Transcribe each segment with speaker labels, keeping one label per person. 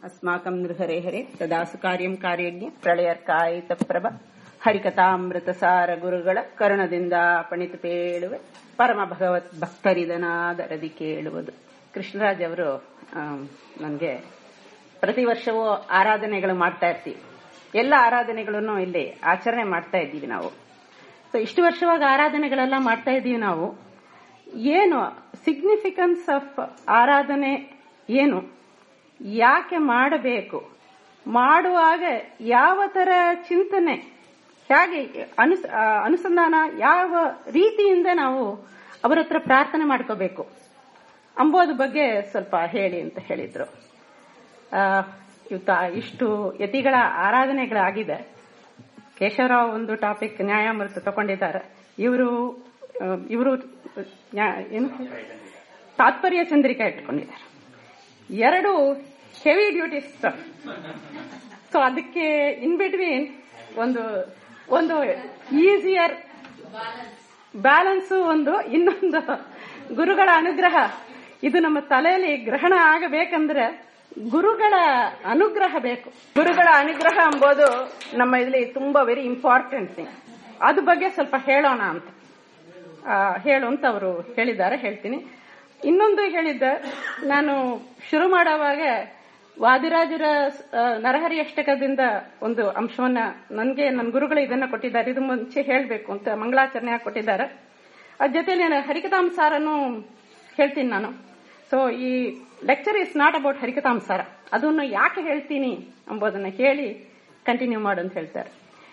Speaker 1: अस्माकं नृहरे हरे तदासु ಕಾರ್ಯಂ ಕಾರ್ಯಜ್ಞ ಪ್ರಳಯರ್ಕಾಯಿತ ಪ್ರಭ ಹರಿಕಥಾಮೃತಸಾರ ಗುರುಗಳ ಕರುಣದಿಂದ ಪಣಿತು ಪೇಳುವೆ ಪರಮ ಭಗವತ್ ಭಕ್ತರಿದನಾದರದಿ ಕೇಳುವುದು ಕೃಷ್ಣರಾಜ್ ಅವರು ನನಗೆ ಪ್ರತಿ ವರ್ಷವೂ ಆರಾಧನೆಗಳು ಮಾಡ್ತಾ ಇರ್ತೀವಿ ಎಲ್ಲ ಆರಾಧನೆಗಳನ್ನು ಇಲ್ಲಿ ಆಚರಣೆ ಮಾಡ್ತಾ ಇದ್ದೀವಿ ನಾವು ಸೊ ಇಷ್ಟು ವರ್ಷವಾಗ ಆರಾಧನೆಗಳೆಲ್ಲ ಮಾಡ್ತಾ ಇದ್ದೀವಿ ನಾವು ಏನು ಸಿಗ್ನಿಫಿಕೆನ್ಸ್ ಆಫ್ ಆರಾಧನೆ ಏನು ಯಾಕೆ ಮಾಡಬೇಕು ಮಾಡುವಾಗ ಯಾವ ತರ ಚಿಂತನೆ ಹೇಗೆ ಅನುಸ್ ಅನುಸಂಧಾನ ಯಾವ ರೀತಿಯಿಂದ ನಾವು ಅವರ ಹತ್ರ ಪ್ರಾರ್ಥನೆ ಮಾಡ್ಕೋಬೇಕು ಅಂಬೋದ್ರ ಬಗ್ಗೆ ಸ್ವಲ್ಪ ಹೇಳಿ ಅಂತ ಹೇಳಿದ್ರು ಇವತ್ತ ಇಷ್ಟು ಯತಿಗಳ ಆರಾಧನೆಗಳಾಗಿದೆ ಕೇಶವರಾವ್ ಒಂದು ಟಾಪಿಕ್ ನ್ಯಾಯಾಮೃತ ತಗೊಂಡಿದ್ದಾರೆ ಇವರು ಇವರು ಏನು ತಾತ್ಪರ್ಯ ಚಂದ್ರಿಕಾ ಇಟ್ಕೊಂಡಿದ್ದಾರೆ ಎರಡು ಹೆವಿ ಡ್ಯೂಟೀಸ್ ಸೊ ಅದಕ್ಕೆ ಇನ್ ಬಿಟ್ವೀನ್ ಒಂದು ಒಂದು ಈಸಿಯರ್ ಬ್ಯಾಲೆನ್ಸ್ ಒಂದು ಇನ್ನೊಂದು ಗುರುಗಳ ಅನುಗ್ರಹ ಇದು ನಮ್ಮ ತಲೆಯಲ್ಲಿ ಗ್ರಹಣ ಆಗಬೇಕಂದ್ರೆ ಗುರುಗಳ ಅನುಗ್ರಹ ಬೇಕು ಗುರುಗಳ ಅನುಗ್ರಹ ಎಂಬುದು ನಮ್ಮ ಇಲ್ಲಿ ತುಂಬಾ ವೆರಿ ಇಂಪಾರ್ಟೆಂಟ್ ಥಿಂಗ್ ಅದ್ರ ಬಗ್ಗೆ ಸ್ವಲ್ಪ ಹೇಳೋಣ ಅಂತ ಹೇಳು ಅಂತ ಅವರು ಹೇಳಿದ್ದಾರೆ ಹೇಳ್ತೀನಿ ಇನ್ನೊಂದು ಹೇಳಿದ್ದ ನಾನು ಶುರು ಮಾಡುವಾಗ ವಾದಿರಾಜರ ನರಹರಿ ಅಷ್ಟಕದಿಂದ ಒಂದು ಅಂಶವನ್ನ ನನಗೆ ನನ್ನ ಗುರುಗಳು ಇದನ್ನ ಕೊಟ್ಟಿದ್ದಾರೆ ಇದು ಮುಂಚೆ ಹೇಳಬೇಕು ಅಂತ ಮಂಗಳಾಚರಣೆ ಕೊಟ್ಟಿದ್ದಾರೆ ಅದ್ರ ಜೊತೆಲಿ ನಾನು ಹರಿಕತಾಂಸಾರನು ಹೇಳ್ತೀನಿ ನಾನು ಸೊ ಈ lecture is not about Harikathamritasara ಅದನ್ನು ಯಾಕೆ ಹೇಳ್ತೀನಿ ಎಂಬುದನ್ನ ಹೇಳಿ ಕಂಟಿನ್ಯೂ ಮಾಡು ಅಂತ ಹೇಳ್ತಾರೆ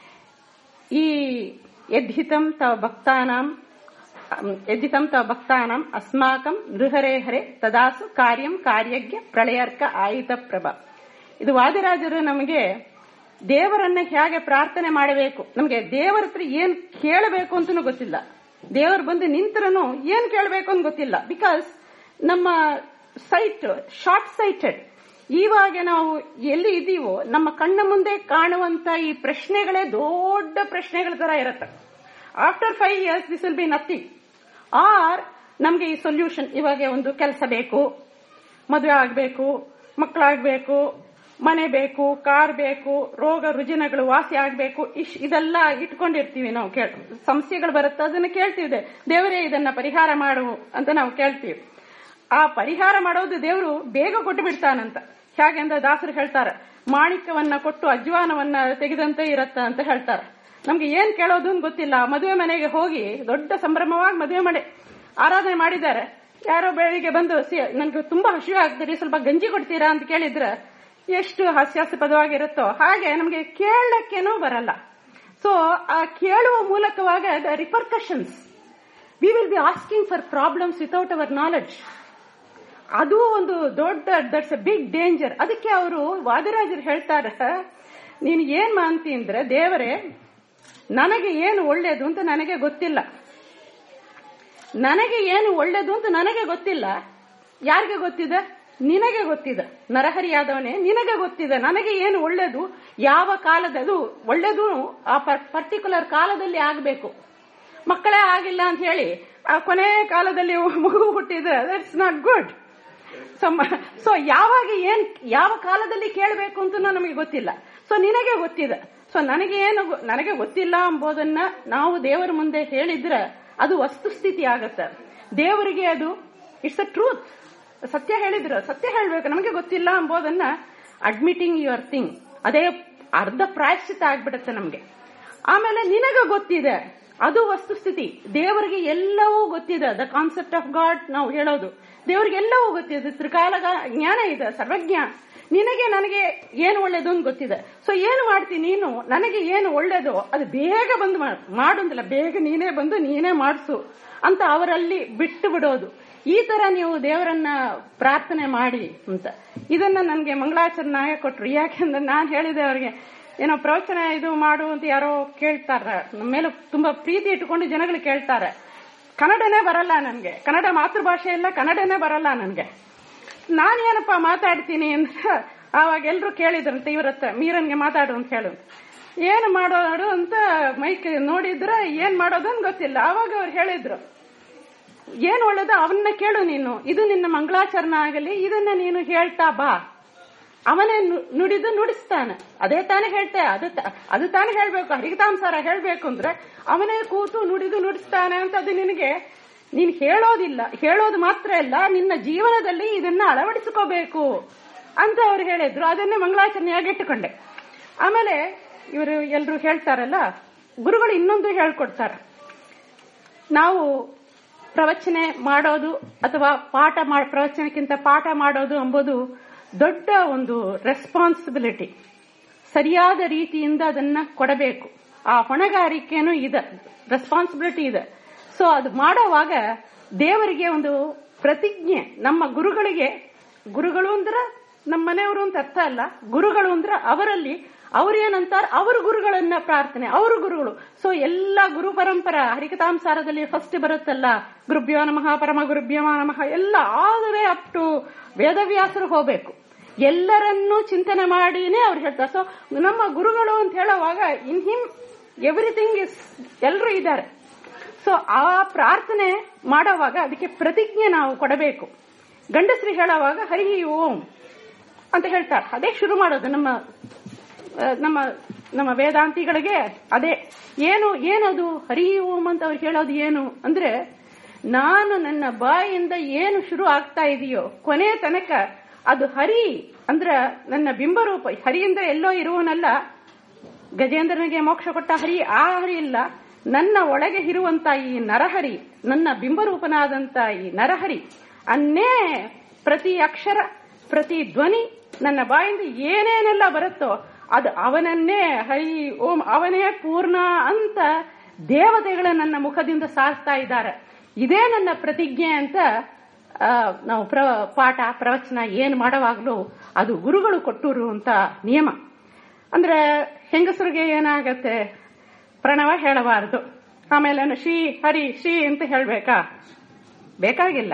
Speaker 1: ಈ ಯದ್ಹಿತಂ ತವ ಭಕ್ತಾನಾಂ ಯದ್ದಿತಂ ತವ ಭಕ್ತಾನಾಂ ಅಸ್ಮಾಕಂ ನೃಹರೇ ಹರೆ ತದಾಸು ಕಾರ್ಯಂ ಕಾರ್ಯಜ್ಞ ಪ್ರಳಯರ್ಕ ಆಯುಧ ಪ್ರಭ ಇದು ವಾದಿರಾಜರು ನಮಗೆ ದೇವರನ್ನ ಹೇಗೆ ಪ್ರಾರ್ಥನೆ ಮಾಡಬೇಕು ನಮಗೆ ದೇವರ ಹತ್ರ ಏನ್ ಕೇಳಬೇಕು ಅಂತನೂ ಗೊತ್ತಿಲ್ಲ ದೇವರು ಬಂದು ನಿಂತರೂ ಏನ್ ಕೇಳಬೇಕು ಅಂತ ಗೊತ್ತಿಲ್ಲ ಬಿಕಾಸ್ ನಮ್ಮ ಸೈಟ್ ಶಾರ್ಟ್ ಸೈಟೆಡ್ ಇವಾಗ ನಾವು ಎಲ್ಲಿ ಇದೀವೋ ನಮ್ಮ ಕಣ್ಣ ಮುಂದೆ ಕಾಣುವಂತ ಈ ಪ್ರಶ್ನೆಗಳೇ ದೊಡ್ಡ ಪ್ರಶ್ನೆಗಳ ತರ ಇರುತ್ತೆ after five years this will be nothing or ನಮ್ಗೆ ಈ ಸೊಲ್ಯೂಷನ್ ಇವಾಗ ಒಂದು ಕೆಲಸ ಬೇಕು ಮದುವೆ ಆಗ್ಬೇಕು ಮಕ್ಕಳಾಗ್ಬೇಕು ಮನೆ ಬೇಕು ಕಾರ್ ಬೇಕು ರೋಗ ರುಜಿನಗಳು ವಾಸಿ ಆಗ್ಬೇಕು ಇಶ್ ಇದೆಲ್ಲ ಇಟ್ಕೊಂಡಿರ್ತೀವಿ ನಾವು ಕೇಳ ಸಮಸ್ಯೆಗಳು ಬರುತ್ತೆ ಅದನ್ನ ಕೇಳ್ತೀವಿ ದೇವರೇ ಇದನ್ನ ಪರಿಹಾರ ಮಾಡು ಅಂತ ನಾವು ಕೇಳ್ತೀವಿ ಆ ಪರಿಹಾರ ಮಾಡೋದು ದೇವರು ಬೇಗ ಕೊಟ್ಟು ಬಿಡ್ತಾನಂತ ಹೇಗೆ ಅಂದ್ರೆ ದಾಸರು ಹೇಳ್ತಾರೆ ಮಾಣಿಕ್ಯವನ್ನ ಕೊಟ್ಟು ಅಜ್ವಾನವನ್ನ ತೆಗೆದಂತೆ ಇರತ್ತ ಅಂತ ಹೇಳ್ತಾರೆ ನಮ್ಗೆ ಏನ್ ಕೇಳೋದು ಅಂತ ಗೊತ್ತಿಲ್ಲ ಮದುವೆ ಮನೆಗೆ ಹೋಗಿ ದೊಡ್ಡ ಸಂಭ್ರಮವಾಗಿ ಮದುವೆ ಮಾಡಿ ಆರಾಧನೆ ಮಾಡಿದ್ದಾರೆ ಯಾರೋ ಬೆಳಿಗ್ಗೆ ಬಂದು ನನ್ಗೆ ತುಂಬಾ ಹಸಿವೆ ಆಗ್ತೀರಿ ಸ್ವಲ್ಪ ಗಂಜಿ ಕೊಡ್ತೀರಾ ಅಂತ ಕೇಳಿದ್ರೆ ಎಷ್ಟು ಹಾಸ್ಯಾಸ್ಪದವಾಗಿರುತ್ತೋ ಹಾಗೆ ನಮ್ಗೆ ಕೇಳಕ್ಕೇನೂ ಬರಲ್ಲ ಸೊ ಆ ಕೇಳುವ ಮೂಲಕವಾಗ the repercussions we will be asking for problems without our knowledge ಅದು ಒಂದು ದೊಡ್ಡ ದಟ್ಸ್ ಅ ಬಿಗ್ ಡೇಂಜರ್ ಅದಕ್ಕೆ ಅವರು ವಾದಿರಾಜರು ಹೇಳ್ತಾರೆ ನೀನು ಏನ್ ಮಾಂತಿ ಅಂದ್ರೆ ದೇವರೇ ನನಗೆ ಏನು ಒಳ್ಳೇದು ಅಂತ ನನಗೆ ಗೊತ್ತಿಲ್ಲ ನನಗೆ ಏನು ಒಳ್ಳೇದು ಅಂತ ನನಗೆ ಗೊತ್ತಿಲ್ಲ ಯಾರಿಗೆ ಗೊತ್ತಿದೆ ನಿನಗೆ ಗೊತ್ತಿದೆ ನರಹರಿಯಾದವನೇ ನಿನಗೆ ಗೊತ್ತಿದೆ ನನಗೆ ಏನು ಒಳ್ಳೇದು ಯಾವ ಕಾಲದದು ಒಳ್ಳೇದು ಆ ಪರ್ಟಿಕ್ಯುಲರ್ ಕಾಲದಲ್ಲಿ ಆಗಬೇಕು ಮಕ್ಕಳೇ ಆಗಿಲ್ಲ ಅಂತ ಹೇಳಿ ಆ ಕೊನೆ ಕಾಲದಲ್ಲಿ ಮಗು ಹುಟ್ಟಿದ್ರೆ ದಟ್ಸ್ ನಾಟ್ ಗುಡ್ ಸೊ ಯಾವಾಗ ಏನ್ ಯಾವ ಕಾಲದಲ್ಲಿ ಕೇಳಬೇಕು ಅಂತ ನಮಗೆ ಗೊತ್ತಿಲ್ಲ ಸೊ ನಿನಗೆ ಗೊತ್ತಿದೆ ಸೊ ನನಗೆ ಏನು ನನಗೆ ಗೊತ್ತಿಲ್ಲ ಎಂಬುದನ್ನ ನಾವು ದೇವರ ಮುಂದೆ ಹೇಳಿದ್ರೆ ಅದು ವಸ್ತುಸ್ಥಿತಿ ಆಗತ್ತೆ ದೇವರಿಗೆ ಅದು ಇಟ್ಸ್ ಅ ಟ್ರೂತ್ ಸತ್ಯ ಹೇಳಿದ್ರು ಸತ್ಯ ಹೇಳ್ಬೇಕು ನಮಗೆ ಗೊತ್ತಿಲ್ಲ ಎಂಬುದನ್ನ ಅಡ್ಮಿಟಿಂಗ್ ಯುವರ್ ಥಿಂಗ್ ಅದೇ ಅರ್ಧ ಪ್ರಾಯಶ್ಚಿತ ಆಗ್ಬಿಡುತ್ತೆ ನಮ್ಗೆ ಆಮೇಲೆ ನಿನಗೆ ಗೊತ್ತಿದೆ ಅದು ವಸ್ತುಸ್ಥಿತಿ ದೇವರಿಗೆ ಎಲ್ಲವೂ ಗೊತ್ತಿದೆ ದ ಕಾನ್ಸೆಪ್ಟ್ ಆಫ್ ಗಾಡ್ ನಾವು ಹೇಳೋದು ದೇವರಿಗೆ ಎಲ್ಲವೂ ಗೊತ್ತಿದೆ ತ್ರಿಕಾಲ ಜ್ಞಾನ ಇದೆ ಸರ್ವಜ್ಞ ನಿನಗೆ ನನಗೆ ಏನು ಒಳ್ಳೇದು ಅಂತ ಗೊತ್ತಿದೆ ಸೊ ಏನು ಮಾಡ್ತೀನಿ ನೀನು ನನಗೆ ಏನು ಒಳ್ಳೇದು ಅದು ಬೇಗ ಬಂದು ಮಾಡೋದಿಲ್ಲ ಬೇಗ ನೀನೇ ಬಂದು ನೀನೇ ಮಾಡಿಸು ಅಂತ ಅವರಲ್ಲಿ ಬಿಟ್ಟು ಬಿಡೋದು ಈ ತರ ನೀವು ದೇವರನ್ನ ಪ್ರಾರ್ಥನೆ ಮಾಡಿ ಅಂತ ಇದನ್ನ ನನಗೆ ಮಂಗಳಾಚರಣೆ ನಾಯ ಕೊಟ್ರು ಯಾಕೆಂದ್ರೆ ನಾನು ಹೇಳಿದೆ ಅವರಿಗೆ ಏನೋ ಪ್ರವಚನ ಇದು ಮಾಡು ಅಂತ ಯಾರೋ ಕೇಳ್ತಾರ ನಮ್ಮ ಮೇಲೆ ತುಂಬಾ ಪ್ರೀತಿ ಇಟ್ಕೊಂಡು ಜನಗಳು ಕೇಳ್ತಾರೆ ಕನ್ನಡನೇ ಬರಲ್ಲ ನನ್ಗೆ ಕನ್ನಡ ಮಾತೃಭಾಷೆ ಇಲ್ಲ ಕನ್ನಡನೇ ಬರಲ್ಲ ನನ್ಗೆ ನಾನೇನಪ್ಪ ಮಾತಾಡ್ತೀನಿ ಅಂದ್ರೆ ಆವಾಗ ಎಲ್ರು ಕೇಳಿದ್ರಂತೆ ಇವ್ರತ್ತ ಮೀರನ್ಗೆ ಮಾತಾಡು ಅಂತ ಹೇಳು ಏನು ಮಾಡೋದು ಅಂತ ಮೈಕ್ ನೋಡಿದ್ರೆ ಏನ್ ಮಾಡೋದು ಅಂತ ಗೊತ್ತಿಲ್ಲ ಆವಾಗ ಅವ್ರು ಹೇಳಿದ್ರು ಏನ್ ಒಳ್ಳೇದು ಅವನ್ನ ಕೇಳು ನೀನು ಇದು ನಿನ್ನ ಮಂಗಳಾಚರಣೆ ಆಗಲಿ ಇದನ್ನ ನೀನು ಹೇಳ್ತಾ ಬಾ ಅವನೇ ನು- ನುಡಿದು ನುಡಿಸ್ತಾನೆ ಅದೇ ತಾನೇ ಹೇಳ್ತೆ ಅದು ತ- ಅದು ತಾನೇ ಹೇಳ್ಬೇಕು ಹರಿಕತಾಂಸಾರ ಹೇಳ್ಬೇಕು ಅಂದ್ರೆ ಅವನೇ ಕೂತು ನುಡಿದು ನುಡಿಸ್ತಾನೆ ಅಂತ ಅದು ನಿನಗೆ ನೀನ್ ಹೇಳೋದಿಲ್ಲ ಹೇಳೋದು ಮಾತ್ರ ಅಲ್ಲ ನಿನ್ನ ಜೀವನದಲ್ಲಿ ಇದನ್ನ ಅಳವಡಿಸಿಕೋಬೇಕು ಅಂತ ಅವ್ರು ಹೇಳಿದ್ರು ಅದನ್ನೇ ಮಂಗಳಾಚರಣೆಯಾಗಿ ಇಟ್ಟುಕೊಂಡೆ ಆಮೇಲೆ ಇವರು ಎಲ್ರು ಹೇಳ್ತಾರಲ್ಲ ಗುರುಗಳು ಇನ್ನೊಂದು ಹೇಳ್ಕೊಡ್ತಾರೆ ನಾವು ಪ್ರವಚನೆ ಮಾಡೋದು ಅಥವಾ ಪಾಠ ಮಾಡ ಪ್ರವಚನಕ್ಕಿಂತ ಪಾಠ ಮಾಡೋದು ಎಂಬುದು ದೊಡ್ಡ ಒಂದು ರೆಸ್ಪಾನ್ಸಿಬಿಲಿಟಿ ಸರಿಯಾದ ರೀತಿಯಿಂದ ಅದನ್ನ ಕೊಡಬೇಕು ಆ ಹೊಣೆಗಾರಿಕೆನೂ ಇದೆ ರೆಸ್ಪಾನ್ಸಿಬಿಲಿಟಿ ಇದೆ ಸೊ ಅದು ಮಾಡೋವಾಗ ದೇವರಿಗೆ ಒಂದು ಪ್ರತಿಜ್ಞೆ ನಮ್ಮ ಗುರುಗಳಿಗೆ ಗುರುಗಳು ಅಂದ್ರೆ ನಮ್ಮ ಮನೆಯವರು ಅಂತ ಅರ್ಥ ಅಲ್ಲ ಗುರುಗಳು ಅಂದ್ರೆ ಅವರಲ್ಲಿ ಅವ್ರೇನಂತಾರ ಅವ್ರ ಗುರುಗಳನ್ನ ಪ್ರಾರ್ಥನೆ ಅವ್ರ ಗುರುಗಳು ಸೊ ಎಲ್ಲ ಗುರು ಪರಂಪರ ಹರಿಕತಾಂಸಾರದಲ್ಲಿ ಫಸ್ಟ್ ಬರುತ್ತಲ್ಲ ಗುರುಭ್ಯೋ ನಮಃ ಪರಮ ಗುರುಭ್ಯೋ ನಮಃ ಎಲ್ಲ all the way up to ವೇದವ್ಯಾಸರು ಹೋಗ್ಬೇಕು ಎಲ್ಲರನ್ನೂ ಚಿಂತನೆ ಮಾಡಿನೇ ಅವ್ರು ಹೇಳ್ತಾರೆ ಸೊ ನಮ್ಮ ಗುರುಗಳು ಅಂತ ಹೇಳುವಾಗ ಇನ್ ಹಿಮ್ ಎವ್ರಿಥಿಂಗ್ ಇಸ್ ಎಲ್ಲರೂ ಇದ್ದಾರೆ ಸೊ ಆ ಪ್ರಾರ್ಥನೆ ಮಾಡೋವಾಗ ಅದಕ್ಕೆ ಪ್ರತಿಜ್ಞೆ ನಾವು ಕೊಡಬೇಕು ಗಂಡಸರಿ ಹೇಳುವಾಗ ಹರಿ ಓಂ ಅಂತ ಹೇಳ್ತಾರೆ ಅದೇ ಶುರು ಮಾಡೋದು ನಮ್ಮ ಆ, ನಮ್ಮ ನಮ್ಮ ವೇದಾಂತಿಗಳಿಗೆ ಅದೇ ಏನು ಏನದು ಹರಿ ಓಂ ಅಂತ ಅವ್ರು ಹೇಳೋದು ಏನು ಅಂದ್ರೆ ನಾನು ನನ್ನ ಬಾಯಿಂದ ಏನು ಶುರು ಆಗ್ತಾ ಇದೆಯೋ ಕೊನೆ ತನಕ ಅದು ಹರಿ ಅಂದ್ರ ನನ್ನ ಬಿಂಬರೂಪ ಹರಿ ಅಂದ್ರೆ ಎಲ್ಲೋ ಇರುವನಲ್ಲ ಗಜೇಂದ್ರನಿಗೆ ಮೋಕ್ಷ ಕೊಟ್ಟ ಹರಿ ಆ ಹರಿ ಇಲ್ಲ ನನ್ನ ಒಳಗೆ ಇರುವಂತ ಈ ನರಹರಿ ನನ್ನ ಬಿಂಬರೂಪನಾದಂತ ಈ ನರಹರಿ ಅನ್ನೇ ಪ್ರತಿ ಅಕ್ಷರ ಪ್ರತಿ ಧ್ವನಿ ನನ್ನ ಬಾಯಿಂದ ಏನೇನೆಲ್ಲ ಬರುತ್ತೋ ಅದು ಅವನನ್ನೇ ಹರಿ ಓಂ ಅವನೇ ಪೂರ್ಣ ಅಂತ ದೇವತೆಗಳ ನನ್ನ ಮುಖದಿಂದ ಸಾರ್ತಾ ಇದ್ದಾರೆ ಇದೇ ನನ್ನ ಪ್ರತಿಜ್ಞೆ ಅಂತ ಆ, ನಾವು ಪ್ರ ಪಾಠ ಪ್ರವಚನ ಏನ್ ಮಾಡುವಾಗ್ಲೂ ಅದು ಗುರುಗಳು ಕೊಟ್ಟಿರುವಂತ ನಿಯಮ ಅಂದ್ರೆ ಹೆಂಗಸರಿಗೆ ಏನಾಗತ್ತೆ ಪ್ರಣವ ಹೇಳಬಾರದು ಆಮೇಲೆ ಶ್ರೀ ಹರಿ ಶ್ರೀ ಅಂತ ಹೇಳ್ಬೇಕಾ ಬೇಕಾಗಿಲ್ಲ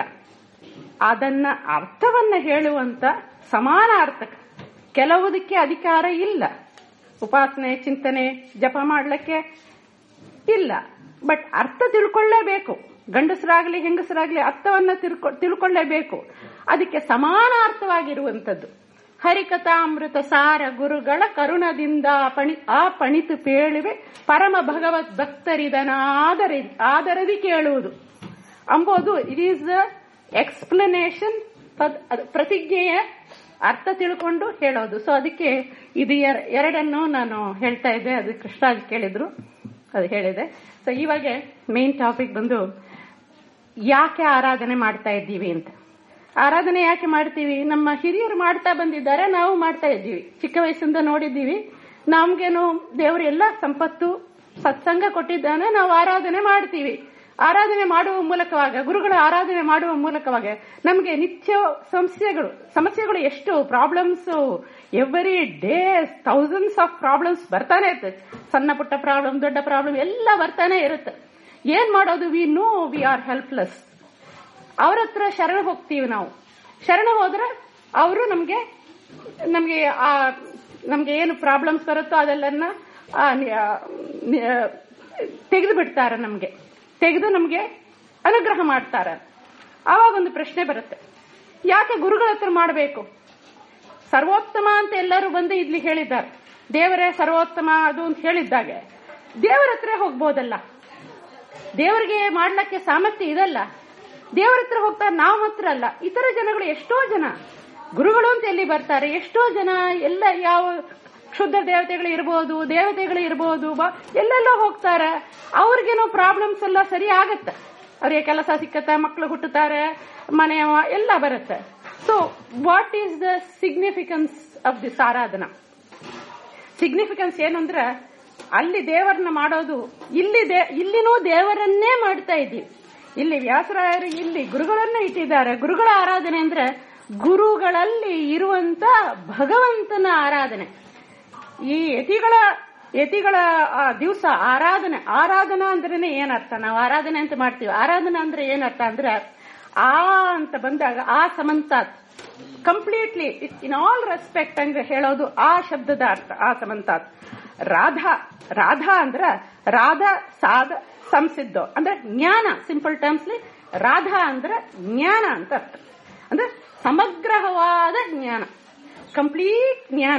Speaker 1: ಅದನ್ನ ಅರ್ಥವನ್ನ ಹೇಳುವಂತ ಸಮಾನ ಅರ್ಥಕ ಕೆಲವುದಕ್ಕೆ ಅಧಿಕಾರ ಇಲ್ಲ ಉಪಾಸನೆ ಚಿಂತನೆ ಜಪ ಮಾಡ್ಲಿಕ್ಕೆ ಇಲ್ಲ ಬಟ್ ಅರ್ಥ ತಿಳ್ಕೊಳ್ಳೇಬೇಕು ಗಂಡಸರಾಗ್ಲಿ ಹೆಂಗಸರಾಗ್ಲಿ ಅರ್ಥವನ್ನ ತಿಳ್ಕೊ ತಿಳ್ಕೊಳ್ಳೇಬೇಕು ಅದಕ್ಕೆ ಸಮಾನ ಅರ್ಥವಾಗಿರುವಂತದ್ದು ಹರಿಕಥಾಮೃತ ಸಾರ ಗುರುಗಳ ಕರುಣದಿಂದ ಪಣಿ ಆ ಪಣಿತು ಪೇಳುವೆ ಪರಮ ಭಗವತ್ ಭಕ್ತರಿದನಾದರಿ ಆದರದಿ ಕೇಳುವುದು ಅಂಬೋದು ಇಟ್ ಈಸ್ ದ ಎಕ್ಸ್ಪ್ಲನೇಷನ್ ಪ್ರತಿಜ್ಞೆಯ ಅರ್ಥ ತಿಳ್ಕೊಂಡು ಹೇಳೋದು ಸೊ ಅದಕ್ಕೆ ಇದು ಎರ- ಎರಡನ್ನು ನಾನು ಹೇಳ್ತಾ ಇದ್ದೆ ಅದು ಕೃಷ್ಣರಾಜ್ ಕೇಳಿದ್ರು ಅದು ಹೇಳಿದೆ ಸೊ ಇವಾಗ ಮೇನ್ ಟಾಪಿಕ್ ಬಂದು ಯಾಕೆ ಆರಾಧನೆ ಮಾಡ್ತಾ ಇದ್ದೀವಿ ಅಂತ ಆರಾಧನೆ ಯಾಕೆ ಮಾಡ್ತೀವಿ ನಮ್ಮ ಹಿರಿಯರು ಮಾಡ್ತಾ ಬಂದಿದ್ದಾರೆ ನಾವು ಮಾಡ್ತಾ ಇದ್ದೀವಿ ಚಿಕ್ಕ ವಯಸ್ಸಿಂದ ನೋಡಿದ್ದೀವಿ ನಮ್ಗೇನು ದೇವರು ಎಲ್ಲ ಸಂಪತ್ತು ಸತ್ಸಂಗ ಕೊಟ್ಟಿದ್ದಾನೆ ನಾವು ಆರಾಧನೆ ಮಾಡ್ತೀವಿ ಆರಾಧನೆ ಮಾಡುವ ಮೂಲಕವಾಗ ಗುರುಗಳ ಆರಾಧನೆ ಮಾಡುವ ಮೂಲಕವಾಗ ನಮಗೆ ನಿತ್ಯ ಸಮಸ್ಯೆಗಳು ಸಮಸ್ಯೆಗಳು ಎಷ್ಟು problems every day thousands of problems ಬರ್ತಾನೆ ಇರುತ್ತೆ ಸಣ್ಣ ಪುಟ್ಟ ಪ್ರಾಬ್ಲಮ್ ದೊಡ್ಡ ಪ್ರಾಬ್ಲಮ್ ಎಲ್ಲ ಬರ್ತಾನೆ ಇರುತ್ತೆ ಏನ್ ಮಾಡೋದು we know we are helpless ಅವ್ರ ಹತ್ರ ಶರಣ ಹೋಗ್ತೀವಿ ನಾವು ಶರಣ ಹೋದ್ರೆ ಅವರು ನಮ್ಗೆ ನಮ್ಗೆ ಆ ನಮ್ಗೆ ಏನು ಪ್ರಾಬ್ಲಮ್ಸ್ ಬರುತ್ತೋ ಅದೆಲ್ಲನ್ನ ತೆಗೆದು ಬಿಡ್ತಾರೆ ನಮ್ಗೆ ತೆಗೆದು ನಮ್ಗೆ ಅನುಗ್ರಹ ಮಾಡ್ತಾರೆ ಆವಾಗ ಒಂದು ಪ್ರಶ್ನೆ ಬರುತ್ತೆ ಯಾಕೆ ಗುರುಗಳ ಹತ್ರ ಮಾಡಬೇಕು ಸರ್ವೋತ್ತಮ ಅಂತ ಎಲ್ಲರೂ ಬಂದು ಇಲ್ಲಿ ಹೇಳಿದ್ದಾರೆ ದೇವರೇ ಸರ್ವೋತ್ತಮ ಅದು ಅಂತ ಹೇಳಿದ್ದಾಗೆ ದೇವರ ಹತ್ರ ಹೋಗ್ಬೋದಲ್ಲ ದೇವರಿಗೆ ಮಾಡ್ಲಿಕ್ಕೆ ಸಾಮರ್ಥ್ಯ ಇದಲ್ಲ ದೇವರ ಹತ್ರ ಹೋಗ್ತಾರೆ ನಾವು ಮಾತ್ರ ಅಲ್ಲ ಇತರ ಜನಗಳು ಎಷ್ಟೋ ಜನ ಗುರುಗಳು ಅಂತ ಎಲ್ಲಿ ಬರ್ತಾರೆ ಎಷ್ಟೋ ಜನ ಎಲ್ಲ ಯಾವ ಕ್ಷುದ್ರ ದೇವತೆಗಳು ಇರ್ಬೋದು ದೇವತೆಗಳು ಇರ್ಬೋದು ಬ- ಎಲ್ಲೆಲ್ಲೋ ಹೋಗ್ತಾರೆ ಅವ್ರಿಗೇನೋ ಪ್ರಾಬ್ಲಮ್ಸ್ ಎಲ್ಲ ಸರಿ ಆಗತ್ತೆ ಅವ್ರಿಗೆ ಕೆಲಸ ಸಿಕ್ಕತ್ತೆ ಮಕ್ಕಳು ಹುಟ್ಟುತ್ತಾರೆ ಮನೆ ಎಲ್ಲ ಬರುತ್ತೆ so what is the significance of this aradhana significance ಏನು ಅಂದ್ರೆ ಅಲ್ಲಿ ದೇವರನ್ನ ಮಾಡೋದು ಇಲ್ಲಿ ದೇ- ಇಲ್ಲಿನೂ ದೇವರನ್ನೇ ಮಾಡ್ತಾ ಇದ್ದೀವಿ ಇಲ್ಲಿ ವ್ಯಾಸರಾಯರು ಇಲ್ಲಿ ಗುರುಗಳನ್ನ ಇಟ್ಟಿದ್ದಾರೆ ಗುರುಗಳ ಆರಾಧನೆ ಅಂದ್ರೆ ಗುರುಗಳಲ್ಲಿ ಇರುವಂತ ಭಗವಂತನ ಆರಾಧನೆ ಈ ಯತಿಗಳ ಯತಿಗಳ ಆ ದಿವಸ ಆರಾಧನೆ ಆರಾಧನಾ ಅಂದ್ರೇನೆ ಏನರ್ಥ ನಾವು ಆರಾಧನೆ ಅಂತ ಮಾಡ್ತೀವಿ ಆರಾಧನಾ ಅಂದ್ರೆ ಏನರ್ಥ ಅಂದ್ರೆ ಆ ಅಂತ ಬಂದಾಗ ಆ ಸಮಂತಾತ್ ಕಂಪ್ಲೀಟ್ಲಿ ಇನ್ ಆಲ್ ರೆಸ್ಪೆಕ್ಟ್ ಅಂದ್ರೆ ಹೇಳೋದು ಆ ಶಬ್ದದ ಅರ್ಥ ಆ ಸಮಂತಾತ್ ರಾಧಾ ರಾಧಾ ಅಂದ್ರ ರಾಧಾ ಸಾಧ ಸಂಸಿದ್ಧೋ ಅಂದ್ರೆ ಜ್ಞಾನ ಸಿಂಪಲ್ ಟರ್ಮ್ಸ್ಲಿ ರಾಧಾ ಅಂದ್ರೆ ಜ್ಞಾನ ಅಂತ ಅರ್ಥ ಅಂದ್ರೆ ಸಮಗ್ರವಾದ ಜ್ಞಾನ ಕಂಪ್ಲೀಟ್ ಜ್ಞಾನ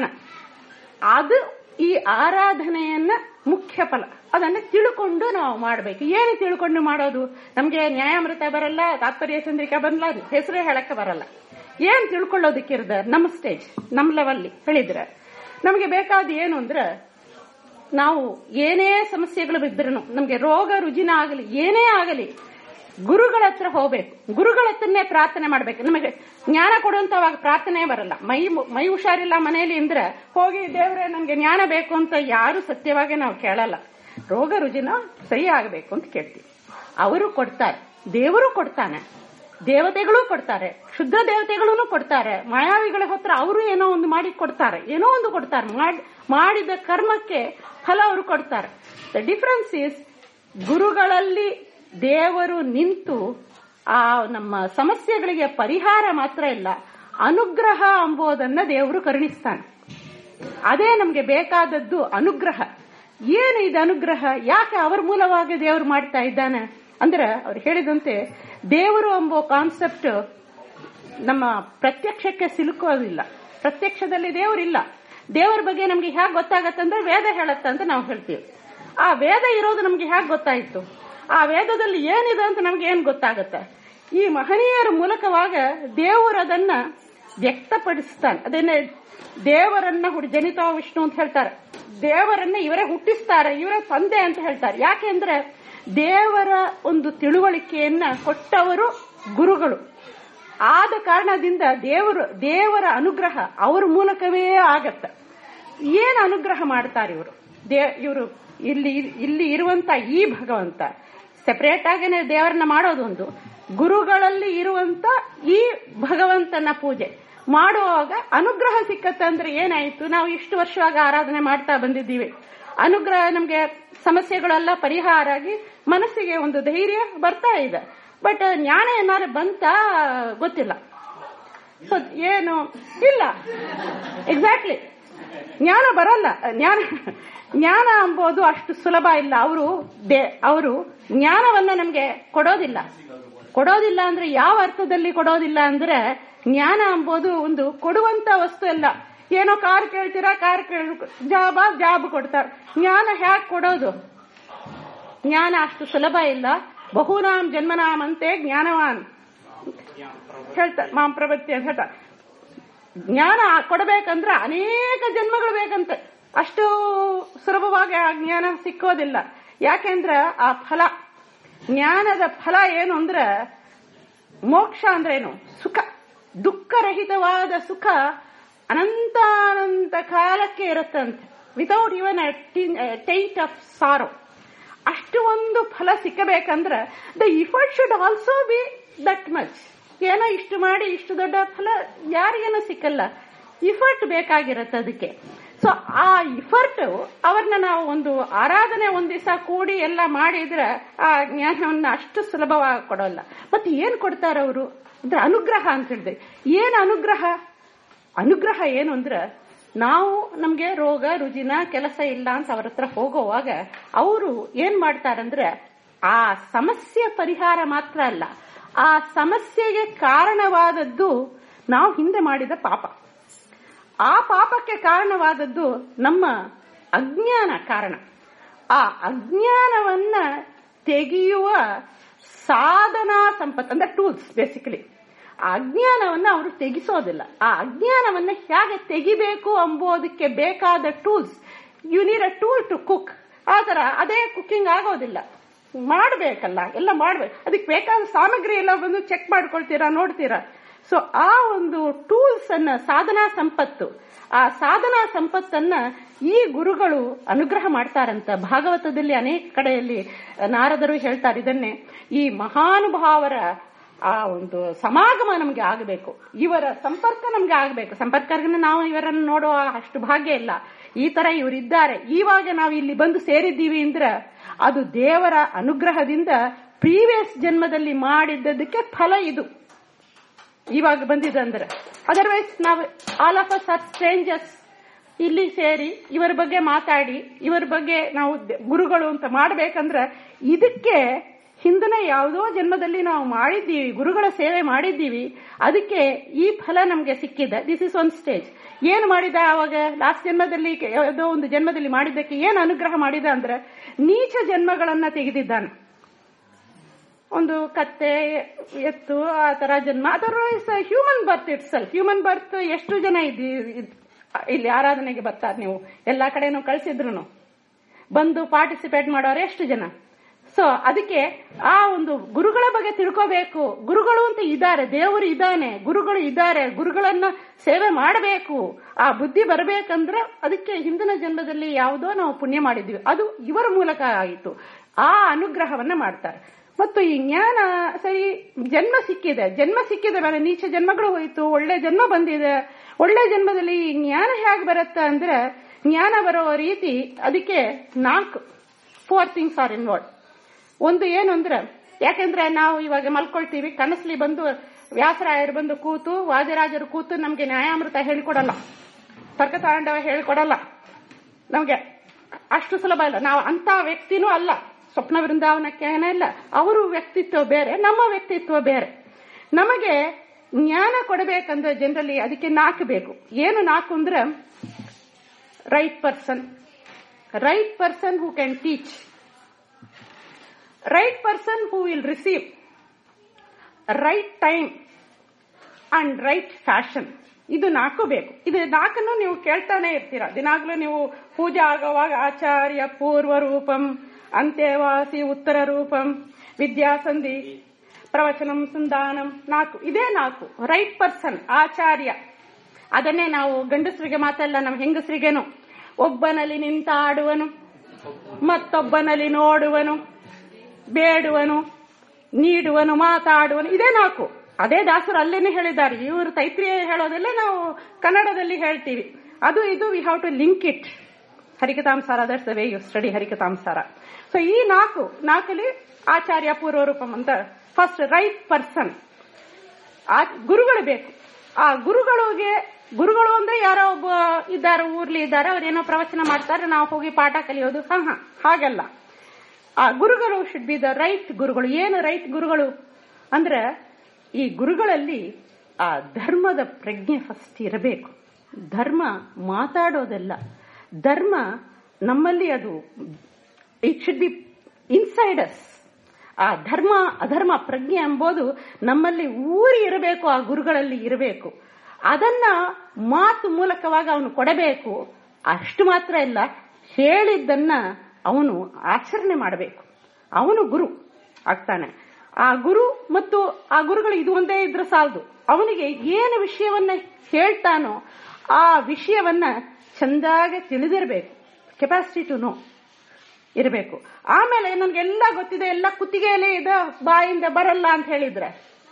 Speaker 1: ಅದು ಈ ಆರಾಧನೆಯನ್ನ ಮುಖ್ಯ ಫಲ ಅದನ್ನ ತಿಳ್ಕೊಂಡು ನಾವು ಮಾಡಬೇಕು ಏನು ತಿಳ್ಕೊಂಡು ಮಾಡೋದು ನಮ್ಗೆ ನ್ಯಾಯಾಮೃತ ಬರಲ್ಲ ತಾತ್ಪರ್ಯ ಚಂದ್ರಿಕಾ ಬರಲ್ಲ ಹೆಸರು ಹೇಳಕ್ಕೆ ಬರಲ್ಲ ಏನ್ ತಿಳ್ಕೊಳ್ಳೋದಕ್ಕಿರದ ನಮ್ಮ ಸ್ಟೇಜ್ ನಮ್ಮ ಲೆವೆಲ್ಲಿ ಹೇಳಿದ್ರೆ ನಮಗೆ ಬೇಕಾದ ಏನು ಅಂದ್ರೆ ನಾವು ಏನೇ ಸಮಸ್ಯೆಗಳು ಬಿದ್ದರೂ ನಮಗೆ ರೋಗ ರುಜಿನ ಆಗಲಿ ಏನೇ ಆಗಲಿ ಗುರುಗಳ ಹತ್ರ ಹೋಗ್ಬೇಕು ಗುರುಗಳ ಹತ್ರನೇ ಪ್ರಾರ್ಥನೆ ಮಾಡ್ಬೇಕು ನಮಗೆ ಜ್ಞಾನ ಕೊಡುವಂತವಾಗ ಪ್ರಾರ್ಥನೆ ಬರಲ್ಲ ಮೈ ಮೈ ಹುಷಾರಿಲ್ಲ ಮನೆಯಲ್ಲಿ ಅಂದ್ರೆ ಹೋಗಿ ದೇವ್ರೆ ನಮ್ಗೆ ಜ್ಞಾನ ಬೇಕು ಅಂತ ಯಾರು ಸತ್ಯವಾಗಿ ನಾವು ಕೇಳಲ್ಲ ರೋಗ ರುಜಿನ ಸರಿ ಆಗಬೇಕು ಅಂತ ಕೇಳ್ತೀವಿ ಅವರು ಕೊಡ್ತಾರೆ ದೇವರು ಕೊಡ್ತಾನೆ ದೇವತೆಗಳು ಕೊಡ್ತಾರೆ ಶುದ್ಧ ದೇವತೆಗಳೂ ಕೊಡ್ತಾರೆ ಮಾಯಾವಿಗಳ ಹತ್ರ ಅವರು ಏನೋ ಒಂದು ಮಾಡಿ ಕೊಡ್ತಾರೆ ಏನೋ ಒಂದು ಕೊಡ್ತಾರೆ ಮಾಡಿದ ಕರ್ಮಕ್ಕೆ ಫಲ ಅವರು ಕೊಡ್ತಾರೆ ದ ಡಿಫರೆನ್ಸ್ ಈಸ್ ಗುರುಗಳಲ್ಲಿ ದೇವರು ನಿಂತು ಆ ನಮ್ಮ ಸಮಸ್ಯೆಗಳಿಗೆ ಪರಿಹಾರ ಮಾತ್ರ ಇಲ್ಲ ಅನುಗ್ರಹ ಎಂಬುದನ್ನ ದೇವರು ಕರುಣಿಸ್ತಾನೆ ಅದೇ ನಮ್ಗೆ ಬೇಕಾದದ್ದು ಅನುಗ್ರಹ ಏನು ಇದು ಅನುಗ್ರಹ ಯಾಕೆ ಅವರ ಮೂಲವಾಗಿ ದೇವರು ಮಾಡ್ತಾ ಇದ್ದಾನೆ ಅಂದ್ರೆ ಅವ್ರು ಹೇಳಿದಂತೆ ದೇವರು ಎಂಬ ಕಾನ್ಸೆಪ್ಟ್ ನಮ್ಮ ಪ್ರತ್ಯಕ್ಷಕ್ಕೆ ಸಿಲುಕೋದಿಲ್ಲ ಪ್ರತ್ಯಕ್ಷದಲ್ಲಿ ದೇವರಿಲ್ಲ ದೇವರ ಬಗ್ಗೆ ನಮ್ಗೆ ಹೇಗೆ ಗೊತ್ತಾಗತ್ತಂದ್ರೆ ವೇದ ಹೇಳತ್ತ ಅಂತ ನಾವು ಹೇಳ್ತೀವಿ ಆ ವೇದ ಇರೋದು ನಮ್ಗೆ ಹೇಗೆ ಗೊತ್ತಾಯ್ತು ಆ ವೇದದಲ್ಲಿ ಏನಿದೆ ಅಂತ ನಮ್ಗೆ ಏನ್ ಗೊತ್ತಾಗತ್ತೆ ಈ ಮಹನೀಯರ ಮೂಲಕವಾಗ ದೇವರು ಅದನ್ನ ವ್ಯಕ್ತಪಡಿಸ್ತಾನೆ ಅದನ್ನ ದೇವರನ್ನ ಹುಡಿ ಜನಿತ ವಿಷ್ಣು ಅಂತ ಹೇಳ್ತಾರೆ ದೇವರನ್ನ ಇವರೇ ಹುಟ್ಟಿಸ್ತಾರೆ ಇವರೇ ತಂದೆ ಅಂತ ಹೇಳ್ತಾರೆ ಯಾಕೆಂದ್ರೆ ದೇವರ ಒಂದು ತಿಳುವಳಿಕೆಯನ್ನ ಕೊಟ್ಟವರು ಗುರುಗಳು ಆದ ಕಾರಣದಿಂದ ದೇವರು ದೇವರ ಅನುಗ್ರಹ ಅವ್ರ ಮೂಲಕವೇ ಆಗತ್ತ ಏನ್ ಅನುಗ್ರಹ ಮಾಡ್ತಾರೆ ಇವರು ಇವರು ಇಲ್ಲಿ ಇಲ್ಲಿ ಇರುವಂತ ಈ ಭಗವಂತ ಸೆಪರೇಟ್ ಆಗೇನೆ ದೇವರನ್ನ ಮಾಡೋದೊಂದು ಗುರುಗಳಲ್ಲಿ ಇರುವಂತ ಈ ಭಗವಂತನ ಪೂಜೆ ಮಾಡುವಾಗ ಅನುಗ್ರಹ ಸಿಕ್ಕತ್ತಂದ್ರೆ ಏನಾಯ್ತು ನಾವು ಇಷ್ಟು ವರ್ಷವಾಗ ಆರಾಧನೆ ಮಾಡ್ತಾ ಬಂದಿದ್ದೀವಿ ಅನುಗ್ರಹ ನಮ್ಗೆ ಸಮಸ್ಯೆಗಳೆಲ್ಲ ಪರಿಹಾರ ಆಗಿ ಮನಸ್ಸಿಗೆ ಒಂದು ಧೈರ್ಯ ಬರ್ತಾ ಇದೆ ಬಟ್ ಜ್ಞಾನ ಏನಾದ್ರು ಬಂತ ಗೊತ್ತಿಲ್ಲ ಸೊ ಏನು ಇಲ್ಲ ಎಕ್ಸಾಕ್ಟ್ಲಿ ಜ್ಞಾನ ಬರಲ್ಲ ಜ್ಞಾನ ಜ್ಞಾನ ಎಂಬುದು ಅಷ್ಟು ಸುಲಭ ಇಲ್ಲ ಅವರು ಅವರು ಜ್ಞಾನವನ್ನ ನಮ್ಗೆ ಕೊಡೋದಿಲ್ಲ ಕೊಡೋದಿಲ್ಲ ಅಂದ್ರೆ ಯಾವ ಅರ್ಥದಲ್ಲಿ ಕೊಡೋದಿಲ್ಲ ಅಂದ್ರೆ ಜ್ಞಾನ ಎಂಬುದು ಒಂದು ಕೊಡುವಂತ ವಸ್ತು ಅಲ್ಲ ಏನೋ ಕಾರ್ ಕೇಳ್ತೀರಾ ಕಾರ್ ಕೇಳ ಜಾಬ ಜಾಬ್ ಕೊಡ್ತಾರೆ ಜ್ಞಾನ ಹ್ಯಾಕ್ ಕೊಡೋದು ಜ್ಞಾನ ಅಷ್ಟು ಸುಲಭ ಇಲ್ಲ ಬಹುನಾಮ್ ಜನ್ಮನಾಮ್ ಅಂತೆ ಜ್ಞಾನವಾನ್ ಹೇಳ್ತಾರೆ ಮಾಂ ಪ್ರವೃತ್ತಿ ಅಂತ ಹೇಳ್ತಾರೆ ಜ್ಞಾನ ಕೊಡಬೇಕಂದ್ರೆ ಅನೇಕ ಜನ್ಮಗಳು ಬೇಕಂತೆ ಅಷ್ಟು ಸುಲಭವಾಗಿ ಆ ಜ್ಞಾನ ಸಿಕ್ಕೋದಿಲ್ಲ ಯಾಕೆಂದ್ರೆ ಆ ಫಲ ಜ್ಞಾನದ ಫಲ ಏನು ಅಂದ್ರೆ ಮೋಕ್ಷ ಅಂದ್ರೆ ಏನು ಸುಖ ದುಃಖರಹಿತವಾದ ಸುಖ ಅನಂತಾನಂತ ಕಾಲಕ್ಕೆ ಇರುತ್ತಂತೆ without even tight of sorrow ಅಷ್ಟು ಒಂದು ಫಲ ಸಿಕ್ಕಬೇಕಂದ್ರೆ the effort should also be that much ಏನೋ ಇಷ್ಟು ಮಾಡಿ ಇಷ್ಟು ದೊಡ್ಡ ಫಲ ಯಾರಿಗೇನೋ ಸಿಕ್ಕಲ್ಲ ಇಫರ್ಟ್ ಬೇಕಾಗಿರತ್ತೆ ಅದಕ್ಕೆ ಸೊ ಆ ಇಫರ್ಟ್ ಅವ್ರನ್ನ ನಾವು ಒಂದು ಆರಾಧನೆ ಒಂದ್ ದಿವಸ ಕೂಡಿ ಎಲ್ಲ ಮಾಡಿದ್ರೆ ಆ ಜ್ಞಾನವನ್ನ ಅಷ್ಟು ಸುಲಭವಾಗಿ ಕೊಡೋಲ್ಲ ಮತ್ತೆ ಏನ್ ಕೊಡ್ತಾರ ಅವರು ಅಂದ್ರೆ ಅನುಗ್ರಹ ಅಂತ ಹೇಳಿದೆ ಏನ್ ಅನುಗ್ರಹ ಅನುಗ್ರಹ ಏನು ಅಂದ್ರೆ ನಾವು ನಮ್ಗೆ ರೋಗ ರುಜಿನ ಕೆಲಸ ಇಲ್ಲ ಅಂತ ಅವ್ರ ಹತ್ರ ಹೋಗುವಾಗ ಅವರು ಏನ್ ಮಾಡ್ತಾರಂದ್ರೆ ಆ ಸಮಸ್ಯೆ ಪರಿಹಾರ ಮಾತ್ರ ಅಲ್ಲ ಆ ಸಮಸ್ಯೆಗೆ ಕಾರಣವಾದದ್ದು ನಾವು ಹಿಂದೆ ಮಾಡಿದ ಪಾಪ ಆ ಪಾಪಕ್ಕೆ ಕಾರಣವಾದದ್ದು ನಮ್ಮ ಅಜ್ಞಾನ ಕಾರಣ ಆ ಅಜ್ಞಾನವನ್ನ ತೆಗೆಯುವ ಸಾಧನಾ ಸಂಪತ್ತು ಅಂದ್ರೆ ಟೂಲ್ಸ್ ಬೇಸಿಕಲಿ ಆ ಅಜ್ಞಾನವನ್ನ ಅವರು ತೆಗಿಸೋದಿಲ್ಲ ಆ ಅಜ್ಞಾನವನ್ನ ಹೇಗೆ ತೆಗಿಬೇಕು ಎಂಬುದಕ್ಕೆ ಬೇಕಾದ tools you need a tool to cook ಆತರ ಅದೇ ಕುಕಿಂಗ್ ಆಗೋದಿಲ್ಲ ಮಾಡ್ಬೇಕಲ್ಲ ಎಲ್ಲ ಮಾಡ್ಬೇಕು ಅದಕ್ಕೆ ಬೇಕಾದ ಸಾಮಗ್ರಿ ಎಲ್ಲ ಬಂದು ಚೆಕ್ ಮಾಡ್ಕೊಳ್ತೀರಾ ನೋಡ್ತೀರಾ ಸೊ ಆ ಒಂದು ಟೂಲ್ಸ್ ಅನ್ನ ಸಾಧನಾ ಸಂಪತ್ತು ಆ ಸಾಧನಾ ಸಂಪತ್ತನ್ನ ಈ ಗುರುಗಳು ಅನುಗ್ರಹ ಮಾಡ್ತಾರಂತ ಭಾಗವತದಲ್ಲಿ ಅನೇಕ ಕಡೆಯಲ್ಲಿ ನಾರದರು ಹೇಳ್ತಾರೆ ಇದನ್ನೇ ಈ ಮಹಾನುಭಾವರ ಆ ಒಂದು ಸಮಾಗಮ ನಮ್ಗೆ ಆಗಬೇಕು ಇವರ ಸಂಪರ್ಕ ನಮ್ಗೆ ಆಗಬೇಕು ಸಂಪರ್ಕನ ನಾವು ಇವರನ್ನು ನೋಡುವ ಅಷ್ಟು ಭಾಗ್ಯ ಇಲ್ಲ ಈ ತರ ಇವರಿದ್ದಾರೆ ಇವಾಗ ನಾವು ಇಲ್ಲಿ ಬಂದು ಸೇರಿದ್ದೀವಿ ಅಂದ್ರೆ ಅದು ದೇವರ ಅನುಗ್ರಹದಿಂದ ಪ್ರೀವಿಯಸ್ ಜನ್ಮದಲ್ಲಿ ಮಾಡಿದ್ದದಕ್ಕೆ ಫಲ ಇದು ಇವಾಗ ಬಂದಿದೆ ಅಂದ್ರೆ ಅದರ್ವೈಸ್ ನಾವು all of us are strangers ಇಲ್ಲಿ ಸೇರಿ ಇವರ ಬಗ್ಗೆ ಮಾತಾಡಿ ಇವರ ಬಗ್ಗೆ ನಾವು ಗುರುಗಳು ಅಂತ ಮಾಡ್ಬೇಕಂದ್ರೆ ಇದಕ್ಕೆ ಹಿಂದಿನ ಯಾವುದೋ ಜನ್ಮದಲ್ಲಿ ನಾವು ಮಾಡಿದ್ದೀವಿ ಗುರುಗಳ ಸೇವೆ ಮಾಡಿದ್ದೀವಿ ಅದಕ್ಕೆ ಈ ಫಲ ನಮಗೆ ಸಿಕ್ಕಿದೆ ದಿಸ್ ಇಸ್ ಒನ್ ಸ್ಟೇಜ್ ಏನು ಮಾಡಿದ ಅವಾಗ ಲಾಸ್ಟ್ ಜನ್ಮದಲ್ಲಿ ಯಾವುದೋ ಒಂದು ಜನ್ಮದಲ್ಲಿ ಮಾಡಿದ್ದಕ್ಕೆ ಏನು ಅನುಗ್ರಹ ಮಾಡಿದ ಅಂದ್ರೆ ನೀಚ ಜನ್ಮಗಳನ್ನ ತೆಗೆದಿದ್ದಾನೆ ಒಂದು ಕತ್ತೆ ಎತ್ತು ಆ ತರ ಜನ್ಮ otherwise human birth itself human birth ಎಷ್ಟು ಜನ ಇದ್ದಿ ಇದ್- ಇಲ್ಲಿ ಆರಾಧನೆಗೆ ಬರ್ತಾರೆ ನೀವು ಎಲ್ಲಾ ಕಡೆನೂ ಕಳ್ಸಿದ್ರು ಬಂದು ಪಾರ್ಟಿಸಿಪೇಟ್ ಮಾಡೋರು ಎಷ್ಟು ಜನ ಸೊ ಅದಕ್ಕೆ ಆ ಒಂದು ಗುರುಗಳ ಬಗ್ಗೆ ತಿಳ್ಕೋಬೇಕು ಗುರುಗಳು ಅಂತ ಇದ್ದಾರೆ ದೇವರು ಇದ್ದಾನೆ ಗುರುಗಳು ಇದ್ದಾರೆ ಗುರುಗಳನ್ನ ಸೇವೆ ಮಾಡಬೇಕು ಆ ಬುದ್ಧಿ ಬರಬೇಕಂದ್ರೆ ಅದಕ್ಕೆ ಹಿಂದಿನ ಜನ್ಮದಲ್ಲಿ ಯಾವುದೋ ನಾವು ಪುಣ್ಯ ಮಾಡಿದ್ವಿ ಅದು ಇವರ ಮೂಲಕ ಆಯಿತು ಆ ಅನುಗ್ರಹವನ್ನ ಮಾಡ್ತಾರೆ ಮತ್ತು ಈ ಜ್ಞಾನ ಸರಿ ಜನ್ಮ ಸಿಕ್ಕಿದೆ ಜನ್ಮ ಸಿಕ್ಕಿದೆ ಮೇಲೆ ನೀಚ ಜನ್ಮಗಳು ಹೋಯಿತು ಒಳ್ಳೆ ಜನ್ಮ ಬಂದಿದೆ ಒಳ್ಳೆ ಜನ್ಮದಲ್ಲಿ ಈ ಜ್ಞಾನ ಹೇಗೆ ಬರುತ್ತೆ ಅಂದ್ರೆ ಜ್ಞಾನ ಬರೋ ರೀತಿ ಅದಕ್ಕೆ ನಾಲ್ಕು ಫೋರ್ ಥಿಂಗ್ಸ್ ಆರ್ ಇನ್ವಾಲ್ವ್ ಒಂದು ಏನು ಅಂದ್ರೆ ಯಾಕೆಂದ್ರೆ ನಾವು ಇವಾಗ ಮಲ್ಕೊಳ್ತೀವಿ ಕನಸ್ಲಿ ಬಂದು ವ್ಯಾಸರಾಯರು ಬಂದು ಕೂತು ವಾದಿರಾಜರು ಕೂತು ನಮ್ಗೆ ನ್ಯಾಯಾಮೃತ ಹೇಳಿಕೊಡಲ್ಲ ತರ್ಕತಾಂಡವ ಹೇಳಿಕೊಡಲ್ಲ ನಮ್ಗೆ ಅಷ್ಟು ಸುಲಭ ಇಲ್ಲ ನಾವು ಅಂತ ವ್ಯಕ್ತಿನೂ ಅಲ್ಲ ಸ್ವಪ್ನ ವೃಂದಾವನಕ್ಕೆ ಇಲ್ಲ ಅವರು ವ್ಯಕ್ತಿತ್ವ ಬೇರೆ ನಮ್ಮ ವ್ಯಕ್ತಿತ್ವ ಬೇರೆ ನಮಗೆ ಜ್ಞಾನ ಕೊಡಬೇಕಂದ್ರೆ ಜನರಲಿ ಅದಕ್ಕೆ ನಾಲ್ಕು ಬೇಕು ಏನು ನಾಲ್ಕು ಅಂದ್ರೆ right person right person who can teach right person who will receive right time and right fashion ಇದು ನಾಲ್ಕು ಬೇಕು ಇದು ನಾಲ್ಕನ್ನು ನೀವು ಕೇಳ್ತಾನೆ ಇರ್ತೀರಾ ದಿನಾಗ್ಲೂ ನೀವು ಪೂಜೆ ಆಗುವಾಗ ಆಚಾರ್ಯ ಪೂರ್ವ ರೂಪಂ ಅಂತ್ಯವಾಸಿ ಉತ್ತರ ರೂಪಂ ವಿದ್ಯಾಸಂಧಿ ಪ್ರವಚನಂ ಸಂಧಾನಂ ನಾಲ್ಕು ಇದೇ ನಾಲ್ಕು ರೈಟ್ ಪರ್ಸನ್ ಆಚಾರ್ಯ ಅದನ್ನೇ ನಾವು ಗಂಡಸರಿಗೆ ಮಾತಲ್ಲ ನಮ್ಮ ಹೆಂಗಸರಿಗೇನು ಒಬ್ಬನಲ್ಲಿ ನಿಂತಾಡುವನು ಮತ್ತೊಬ್ಬನಲ್ಲಿ ನೋಡುವನು ಬೇಡುವನು ನೀಡುವನು ಮಾತಾಡುವನು ಇದೇ ನಾಲ್ಕು ಅದೇ ದಾಸರು ಅಲ್ಲೇನೆ ಹೇಳಿದ್ದಾರೆ ಇವರು ತೈತ್ರಿಯ ಹೇಳೋದಲ್ಲೇ ನಾವು ಕನ್ನಡದಲ್ಲಿ ಹೇಳ್ತೀವಿ ಅದು ಇದು we have to link it Harikathamritasara that's the way you study Harikathamritasara so ಈ ನಾಲ್ಕು ನಾಲ್ಕಲ್ಲಿ ಆಚಾರ್ಯ ಪೂರ್ವರೂಪಂ ಅಂತ ಫಸ್ಟ್ ರೈಟ್ ಪರ್ಸನ್ ಆ ಗುರುಗಳು ಬೇಕು ಆ ಗುರುಗಳಿಗೆ ಗುರುಗಳು ಅಂದ್ರೆ ಯಾರೋ ಒಬ್ಬ ಇದ್ದಾರೆ ಊರ್ಲಿ ಇದ್ದಾರೆ ಅವ್ರೇನೋ ಪ್ರವಚನ ಮಾಡ್ತಾರೆ ನಾವು ಹೋಗಿ ಪಾಠ ಕಲಿಯೋದು ಹಾ ಹಾ ಹಾಗಲ್ಲ ಆ ಗುರುಗಳು ಶುಡ್ ಬಿ ದ ರೈಟ್ ಗುರುಗಳು ಏನು ರೈಟ್ ಗುರುಗಳು ಅಂದ್ರೆ ಈ ಗುರುಗಳಲ್ಲಿ ಆ ಧರ್ಮದ ಪ್ರಜ್ಞೆ ಫಸ್ಟ್ ಇರಬೇಕು ಧರ್ಮ ಮಾತಾಡೋದಲ್ಲ ಧರ್ಮ ನಮ್ಮಲ್ಲಿ ಅದು ಇಟ್ ಶುಡ್ ಬಿ ಇನ್ಸೈಡರ್ಸ್ ಆ ಧರ್ಮ ಅಧರ್ಮ ಪ್ರಜ್ಞೆ ಎಂಬುದು ನಮ್ಮಲ್ಲಿ ಊರಿ ಇರಬೇಕು ಆ ಗುರುಗಳಲ್ಲಿ ಇರಬೇಕು ಅದನ್ನ ಮಾತು ಮೂಲಕವಾಗಿ ಅವನು ಕೊಡಬೇಕು ಅಷ್ಟು ಮಾತ್ರ ಇಲ್ಲ ಹೇಳಿದ್ದನ್ನ ಅವನು ಆಚರಣೆ ಮಾಡಬೇಕು ಅವನು ಗುರು ಆಗ್ತಾನೆ ಆ ಗುರು ಮತ್ತು ಆ ಗುರುಗಳು ಇದು ಒಂದೇ ಇದ್ರೆ ಸಾಲದು ಅವನಿಗೆ ಏನು ವಿಷಯವನ್ನ ಹೇಳ್ತಾನೋ ಆ ವಿಷಯವನ್ನ ಚಂದಾಗಿ ತಿಳಿದಿರಬೇಕು ಕೆಪಾಸಿಟಿ ಟು ನೋ ಇರಬೇಕು ಆಮೇಲೆ ನನ್ಗೆಲ್ಲ ಗೊತ್ತಿದೆ ಎಲ್ಲ ಕುತ್ತಿಗೆಯಲ್ಲೇ ಇದೆ ಬಾಯಿಂದ ಬರಲ್ಲ ಅಂತ ಹೇಳಿದ್ರೆ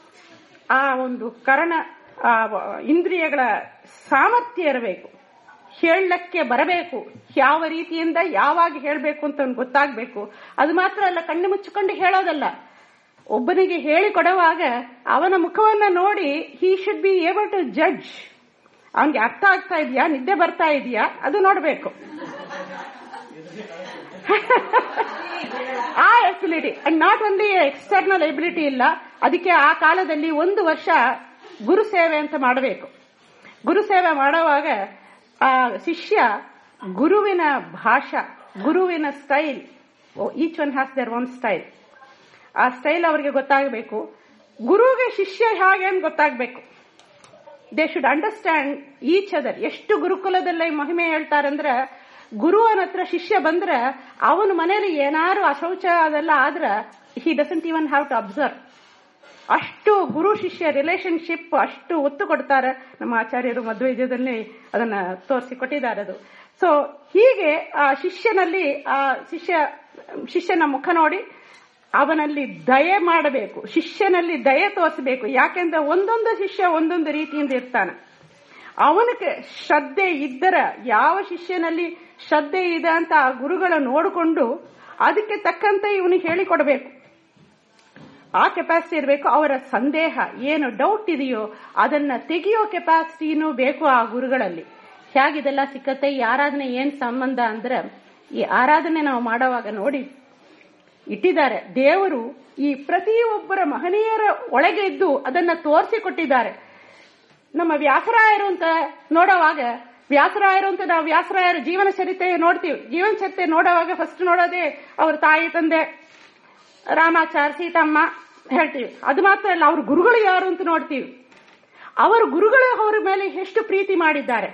Speaker 1: ಆ ಒಂದು ಕರ್ಣ ಆ ಇಂದ್ರಿಯಗಳ ಸಾಮರ್ಥ್ಯ ಇರಬೇಕು ಹೇಳಕ್ಕೆ ಬರಬೇಕು ಯಾವ ರೀತಿಯಿಂದ ಯಾವಾಗ ಹೇಳಬೇಕು ಅಂತ ಅವ್ನಿಗೆ ಗೊತ್ತಾಗಬೇಕು ಅದು ಮಾತ್ರ ಅಲ್ಲ ಕಣ್ಣು ಮುಚ್ಚಿಕೊಂಡು ಹೇಳೋದಲ್ಲ ಒಬ್ಬನಿಗೆ ಹೇಳಿ ಕೊಡುವಾಗ ಅವನ ಮುಖವನ್ನ ನೋಡಿ he should be able to judge ಅವನಿಗೆ ಅರ್ಥ ಆಗ್ತಾ ಇದೆಯಾ ನಿದ್ದೆ ಬರ್ತಾ ಇದೆಯಾ ಅದು ನೋಡಬೇಕು ಆ ability and not only external ability ಇಲ್ಲ ಅದಕ್ಕೆ ಆ ಕಾಲದಲ್ಲಿ ಒಂದು ವರ್ಷ ಗುರು ಸೇವೆ ಅಂತ ಮಾಡಬೇಕು ಗುರು ಸೇವೆ ಮಾಡುವಾಗ ಆ ಶಿಷ್ಯ ಗುರುವಿನ ಭಾಷಾ ಗುರುವಿನ style each one has their own style ಆ ಸ್ಟೈಲ್ ಅವರಿಗೆ ಗೊತ್ತಾಗಬೇಕು ಗುರುಗೆ ಶಿಷ್ಯ ಹೇಗೆ ಅಂತ ಗೊತ್ತಾಗಬೇಕು they should understand each other ಎಷ್ಟು ಗುರುಕುಲದಲ್ಲಿ ಮಹಿಮೆ ಹೇಳ್ತಾರಂದ್ರೆ ಗುರುವನ ಹತ್ರ ಶಿಷ್ಯ ಬಂದ್ರೆ ಅವನ ಮನೇಲಿ ಏನಾರು ಅಶೌಚ ಅದೆಲ್ಲ ಆದ್ರ he doesn't even have to observe ಅಷ್ಟು ಗುರು ಶಿಷ್ಯ ರಿಲೇಶನ್ಶಿಪ್ ಅಷ್ಟು ಒತ್ತು ಕೊಡ್ತಾರೆ ನಮ್ಮ ಆಚಾರ್ಯರು ಮಧ್ವೈದ್ಯದಲ್ಲಿ ಅದನ್ನ ತೋರಿಸಿ ಕೊಟ್ಟಿದ್ದಾರೆ ಅದು ಸೊ ಹೀಗೆ ಆ ಶಿಷ್ಯನಲ್ಲಿ ಆ ಶಿಷ್ಯ ಶಿಷ್ಯನ ಮುಖ ನೋಡಿ ಅವನಲ್ಲಿ ದಯೆ ಮಾಡಬೇಕು ಶಿಷ್ಯನಲ್ಲಿ ದಯೆ ತೋರಿಸಬೇಕು ಯಾಕೆಂದ್ರೆ ಒಂದೊಂದು ಶಿಷ್ಯ ಒಂದೊಂದು ರೀತಿಯಿಂದ ಇರ್ತಾನೆ ಅವನಿಗೆ ಶ್ರದ್ಧೆ ಇದ್ದರ ಯಾವ ಶಿಷ್ಯನಲ್ಲಿ ಶ್ರದ್ಧೆ ಇದೆ ಅಂತ ಆ ಗುರುಗಳ ನೋಡಿಕೊಂಡು ಅದಕ್ಕೆ ತಕ್ಕಂತೆ ಇವನಿಗೆ ಹೇಳಿಕೊಡ್ಬೇಕು ಆ ಕೆಪಾಸಿಟಿ ಇರಬೇಕು ಅವರ ಸಂದೇಹ ಏನು ಡೌಟ್ ಇದೆಯೋ ಅದನ್ನ ತೆಗೆಯೋ ಕೆಪಾಸಿಟಿನೂ ಬೇಕು ಆ ಗುರುಗಳಲ್ಲಿ ಹೇಗಿದೆಲ್ಲ ಸಿಕ್ಕತ್ತೆ ಈ ಆರಾಧನೆ ಏನ್ ಸಂಬಂಧ ಅಂದ್ರೆ ಈ ಆರಾಧನೆ ನಾವು ಮಾಡೋವಾಗ ನೋಡಿ ಇಟ್ಟಿದ್ದಾರೆ ದೇವರು ಈ ಪ್ರತಿಯೊಬ್ಬರ ಮಹನೀಯರ ಒಳಗೆ ಇದ್ದು ಅದನ್ನ ತೋರಿಸಿಕೊಟ್ಟಿದ್ದಾರೆ ನಮ್ಮ ವ್ಯಾಸರಾಯರು ಅಂತ ನೋಡುವಾಗ ವ್ಯಾಸರಾಯರು ಅಂತ ನಾವು ವ್ಯಾಸರಾಯರ ಜೀವನ ಚರಿತ್ರೆ ನೋಡ್ತೀವಿ ಜೀವನ ಚರಿತ್ರೆ ನೋಡುವಾಗ ಫಸ್ಟ್ ನೋಡೋದೇ ಅವ್ರ ತಾಯಿ ತಂದೆ ರಾಮಾಚಾರ್ ಸೀತಮ್ಮ ಹೇಳ್ತೀವಿ ಅದು ಮಾತ್ರ ಅಲ್ಲ ಅವ್ರ ಗುರುಗಳು ಯಾರು ಅಂತ ನೋಡ್ತೀವಿ ಅವರ ಗುರುಗಳು ಅವರ ಮೇಲೆ ಎಷ್ಟು ಪ್ರೀತಿ ಮಾಡಿದ್ದಾರೆ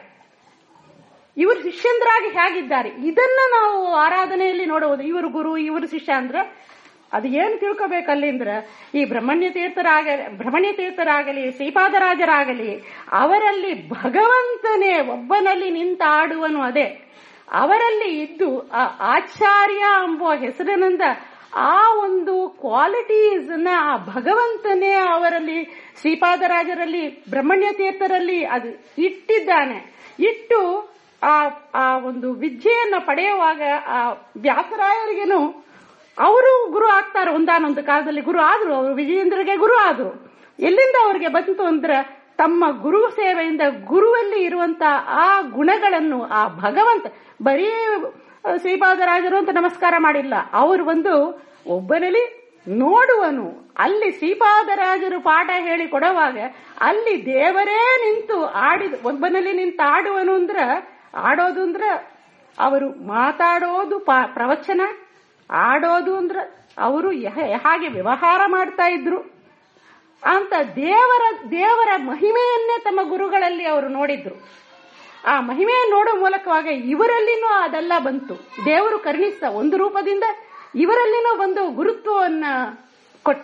Speaker 1: ಇವರು ಶಿಷ್ಯಂದ್ರಾಗಿ ಹೇಗಿದ್ದಾರೆ ಇದನ್ನ ನಾವು ಆರಾಧನೆಯಲ್ಲಿ ನೋಡುವುದು ಇವರು ಗುರು ಇವರು ಶಿಷ್ಯ ಅಂದ್ರೆ ಅದು ಏನು ತಿಳ್ಕೋಬೇಕಲ್ಲಿಂದ್ರ ಈ ಬ್ರಹ್ಮಣ್ಯ ತೀರ್ಥರಾಗ ಬ್ರಹ್ಮಣ್ಯ ತೀರ್ಥರಾಗಲಿ ಶ್ರೀಪಾದರಾಜರಾಗಲಿ ಅವರಲ್ಲಿ ಭಗವಂತನೇ ಒಬ್ಬನಲ್ಲಿ ನಿಂತ ಆಡುವನು ಅದೇ ಅವರಲ್ಲಿ ಇದ್ದು ಆ ಆಚಾರ್ಯ ಎಂಬುವ ಹೆಸರಿನಿಂದ ಆ ಒಂದು ಕ್ವಾಲಿಟೀಸ್ ಆ ಭಗವಂತನೇ ಅವರಲ್ಲಿ ಶ್ರೀಪಾದರಾಜರಲ್ಲಿ ಬ್ರಹ್ಮಣ್ಯ ತೀರ್ಥರಲ್ಲಿ ಅದು ಇಟ್ಟಿದ್ದಾನೆ ಇಟ್ಟು ಆ ಆ ಒಂದು ವಿದ್ಯೆಯನ್ನ ಪಡೆಯುವಾಗ ಆ ವ್ಯಾಸರಾಯರಿಗೇನು ಅವರು ಗುರು ಆಗ್ತಾರೆ ಒಂದಾನೊಂದು ಕಾಲದಲ್ಲಿ ಗುರು ಆದ್ರು ಅವರು ವಿಜಯೇಂದ್ರಗೆ ಗುರು ಆದ್ರು ಎಲ್ಲಿಂದ ಅವ್ರಿಗೆ ಬಂತು ಅಂದ್ರೆ ತಮ್ಮ ಗುರು ಸೇವೆಯಿಂದ ಗುರುವಲ್ಲಿ ಇರುವಂತ ಆ ಗುಣಗಳನ್ನು ಆ ಭಗವಂತ ಬರೀ ಶ್ರೀಪಾದರಾಜರು ಅಂತ ನಮಸ್ಕಾರ ಮಾಡಿಲ್ಲ ಅವರು ಒಂದು ಒಬ್ಬನಲ್ಲಿ ನೋಡುವನು ಅಲ್ಲಿ ಶ್ರೀಪಾದರಾಜರು ಪಾಠ ಹೇಳಿ ಕೊಡುವಾಗ ಅಲ್ಲಿ ದೇವರೇ ನಿಂತು ಆಡಿದ ಒಬ್ಬನಲ್ಲಿ ನಿಂತು ಆಡುವನು ಅಂದ್ರ ಆಡೋದು ಅಂದ್ರ ಅವರು ಮಾತಾಡೋದು ಪ್ರವಚನ ಆಡೋದು ಅಂದ್ರ ಅವರು ಹಾಗೆ ವ್ಯವಹಾರ ಮಾಡ್ತಾ ಇದ್ರು ಅಂತ ದೇವರ ದೇವರ ಮಹಿಮೆಯನ್ನೇ ತಮ್ಮ ಗುರುಗಳಲ್ಲಿ ಅವರು ನೋಡಿದ್ರು ಆ ಮಹಿಮೆಯನ್ನು ನೋಡುವ ಮೂಲಕವಾಗಿ ಇವರಲ್ಲಿನೂ ಅದೆಲ್ಲ ಬಂತು ದೇವರು ಕರುಣಿಸ್ತ ಒಂದು ರೂಪದಿಂದ ಇವರಲ್ಲಿನೂ ಒಂದು ಗುರುತ್ವವನ್ನ ಕೊಟ್ಟ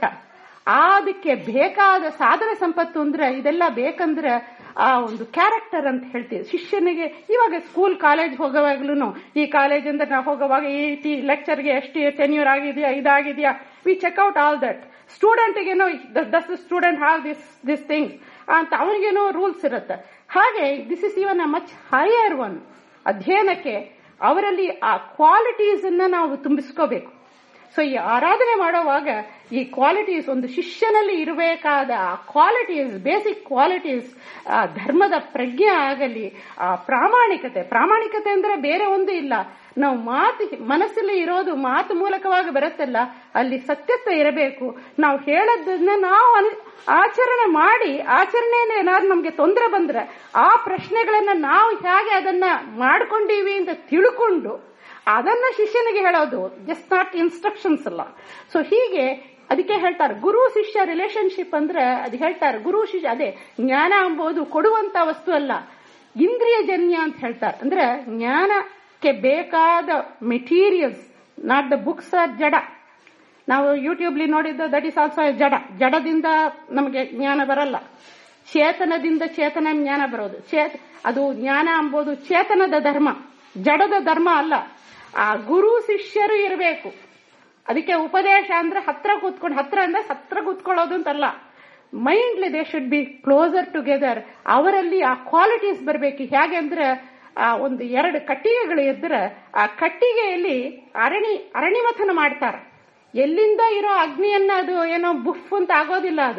Speaker 1: ಅದಕ್ಕೆ ಬೇಕಾದ ಸಾಧನ ಸಂಪತ್ತು ಅಂದ್ರೆ ಇದೆಲ್ಲ ಬೇಕಂದ್ರೆ ಆ ಒಂದು ಕ್ಯಾರೆಕ್ಟರ್ ಅಂತ ಹೇಳ್ತೀವಿ ಶಿಷ್ಯನಿಗೆ ಇವಾಗ ಸ್ಕೂಲ್ ಕಾಲೇಜ್ ಹೋಗುವಾಗ್ಲೂ ಈ ಕಾಲೇಜಿಂದ ನಾವು ಹೋಗುವಾಗ ಈ ಲೆಕ್ಚರ್ಗೆ ಎಷ್ಟು ಟೆನ್ಯೂರ್ ಆಗಿದೆಯಾ ಇದಾಗಿದೆಯಾ we check out all that ಸ್ಟೂಡೆಂಟ್ಗೇನೋ thus student have this this thing ಅಂತ ಅವನಿಗೇನೋ ರೂಲ್ಸ್ ಇರುತ್ತೆ ಹಾಗೆ this is even a much higher one ಅಧ್ಯಯನಕ್ಕೆ ಅವರಲ್ಲಿ ಆ ಕ್ವಾಲಿಟೀಸ್ ಅನ್ನ ನಾವು ತುಂಬಿಸ್ಕೋಬೇಕು ಸೊ ಈ ಆರಾಧನೆ ಮಾಡುವಾಗ ಈ ಕ್ವಾಲಿಟೀಸ್ ಒಂದು ಶಿಷ್ಯನಲ್ಲಿ ಇರಬೇಕಾದ ಆ ಕ್ವಾಲಿಟೀಸ್ ಬೇಸಿಕ್ ಕ್ವಾಲಿಟೀಸ್ ಆ ಧರ್ಮದ ಪ್ರಜ್ಞೆ ಆಗಲಿ ಆ ಪ್ರಾಮಾಣಿಕತೆ ಪ್ರಾಮಾಣಿಕತೆ ಅಂದ್ರೆ ಬೇರೆ ಒಂದು ಇಲ್ಲ ನಾವು ಮಾತು ಮನಸ್ಸಲ್ಲಿ ಇರೋದು ಮಾತು ಮೂಲಕವಾಗಿ ಬರುತ್ತಲ್ಲ ಅಲ್ಲಿ ಸತ್ಯತ್ವ ಇರಬೇಕು ನಾವು ಹೇಳೋದನ್ನ ನಾವು ಆಚರಣೆ ಮಾಡಿ ಆಚರಣೆಯಿಂದ ಏನಾದ್ರು ನಮ್ಗೆ ತೊಂದರೆ ಬಂದ್ರೆ ಆ ಪ್ರಶ್ನೆಗಳನ್ನ ನಾವು ಹೇಗೆ ಅದನ್ನ ಮಾಡ್ಕೊಂಡೀವಿ ಅಂತ ತಿಳ್ಕೊಂಡು ಅದನ್ನ ಶಿಷ್ಯನಿಗೆ ಹೇಳೋದು ಜಸ್ಟ್ ನಾಟ್ ಇನ್ಸ್ಟ್ರಕ್ಷನ್ಸ್ ಅಲ್ಲ ಸೊ ಹೀಗೆ ಅದಕ್ಕೆ ಹೇಳ್ತಾರೆ ಗುರು ಶಿಷ್ಯ ರಿಲೇಶನ್ಶಿಪ್ ಅಂದ್ರೆ ಅದು ಹೇಳ್ತಾರೆ ಗುರು ಶಿಷ್ಯ ಅದೇ ಜ್ಞಾನ ಎಂಬುದು ಕೊಡುವಂತ ವಸ್ತು ಅಲ್ಲ ಇಂದ್ರಿಯ ಜನ್ಯ ಅಂತ ಹೇಳ್ತಾರೆ ಅಂದ್ರೆ ಜ್ಞಾನಕ್ಕೆ ಬೇಕಾದ materials not the books or ಜಡ ನಾವು ಯೂಟ್ಯೂಬ್ಲಿ ನೋಡಿದ್ದು ದಟ್ ಇಸ್ ಆಲ್ಸೋ ಜಡ ಜಡದಿಂದ ನಮಗೆ ಜ್ಞಾನ ಬರಲ್ಲ ಚೇತನದಿಂದ ಚೇತನ ಜ್ಞಾನ ಬರೋದು ಚೇತ ಅದು ಜ್ಞಾನ ಎಂಬುದು ಚೇತನದ ಧರ್ಮ ಜಡದ ಧರ್ಮ ಅಲ್ಲ ಆ ಗುರು ಶಿಷ್ಯರು ಇರಬೇಕು ಅದಕ್ಕೆ ಉಪದೇಶ ಅಂದ್ರೆ ಹತ್ರ ಕೂತ್ಕೊಂಡು ಹತ್ರ ಅಂದ್ರೆ ಹತ್ರ ಕೂತ್ಕೊಳ್ಳೋದು ಅಂತಲ್ಲ ಮೈಂಡ್ಲಿ they should be closer together ಅವರಲ್ಲಿ ಆ ಕ್ವಾಲಿಟೀಸ್ ಬರಬೇಕು ಹೇಗೆ ಅಂದ್ರೆ ಆ ಒಂದು ಎರಡು ಕಟ್ಟಿಗೆಗಳು ಇದ್ರೆ ಆ ಕಟ್ಟಿಗೆಯಲ್ಲಿ ಅರಣಿ ಅರಣಿಮಥನ ಮಾಡ್ತಾರೆ ಎಲ್ಲಿಂದ ಇರೋ ಅಗ್ನಿಯನ್ನ ಅದು ಏನೋ ಬುಫ್ ಅಂತ ಆಗೋದಿಲ್ಲ ಅದು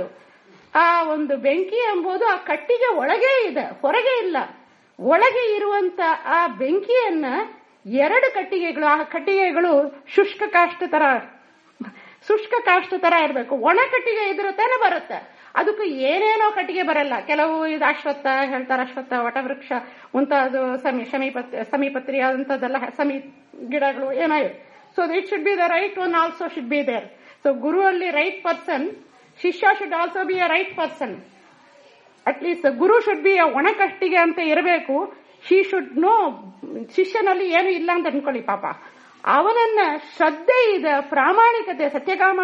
Speaker 1: ಆ ಒಂದು ಬೆಂಕಿ ಎಂಬುದು ಆ ಕಟ್ಟಿಗೆ ಒಳಗೆ ಇದೆ ಹೊರಗೆ ಇಲ್ಲ ಒಳಗೆ ಇರುವಂತ ಆ ಬೆಂಕಿಯನ್ನ ಎರಡು ಕಟ್ಟಿಗೆಗಳು ಆ ಕಟ್ಟಿಗೆಗಳು ಶುಷ್ಕ ಕಾಷ್ಟ ತರ ಶುಷ್ಕ ಕಾಷ್ಟ ತರ ಇರಬೇಕು ಒಣ ಕಟ್ಟಿಗೆ ಇದ್ರೆ ತಾನೆ ಬರುತ್ತೆ ಅದಕ್ಕೂ ಏನೇನೋ ಕಟ್ಟಿಗೆ ಬರಲ್ಲ ಕೆಲವು ಇದು ಅಶ್ವತ್ಥ ಹೇಳ್ತಾರೆ ಅಶ್ವತ್ಥ ವಟವೃಕ್ಷ ಮುಂತಾದ ಸಮಿ ಸಮೀಪತ್ ಸಮೀಪತ್ರಿ ಅಂತದೆಲ್ಲ ಸಮೀ ಗಿಡಗಳು ಏನೋ so it should be the right one also should be there so ಗುರು ಅಲ್ಲಿ ರೈಟ್ ಪರ್ಸನ್ ಶಿಷ್ಯ should also be a right person at least ಗುರು ಶುಡ್ ಬಿ ಒಣ ಕಟ್ಟಿಗೆ ಅಂತ ಇರಬೇಕು ಶಿ ಶುಡ್ ನೋ ಶಿಷ್ಯನಲ್ಲಿ ಏನು ಇಲ್ಲ ಅಂತ ಅನ್ಕೊಳ್ಳಿ ಪಾಪ ಅವನನ್ನ ಶ್ರದ್ಧೆ ಇದೆ ಪ್ರಾಮಾಣಿಕತೆ ಸತ್ಯಕಾಮ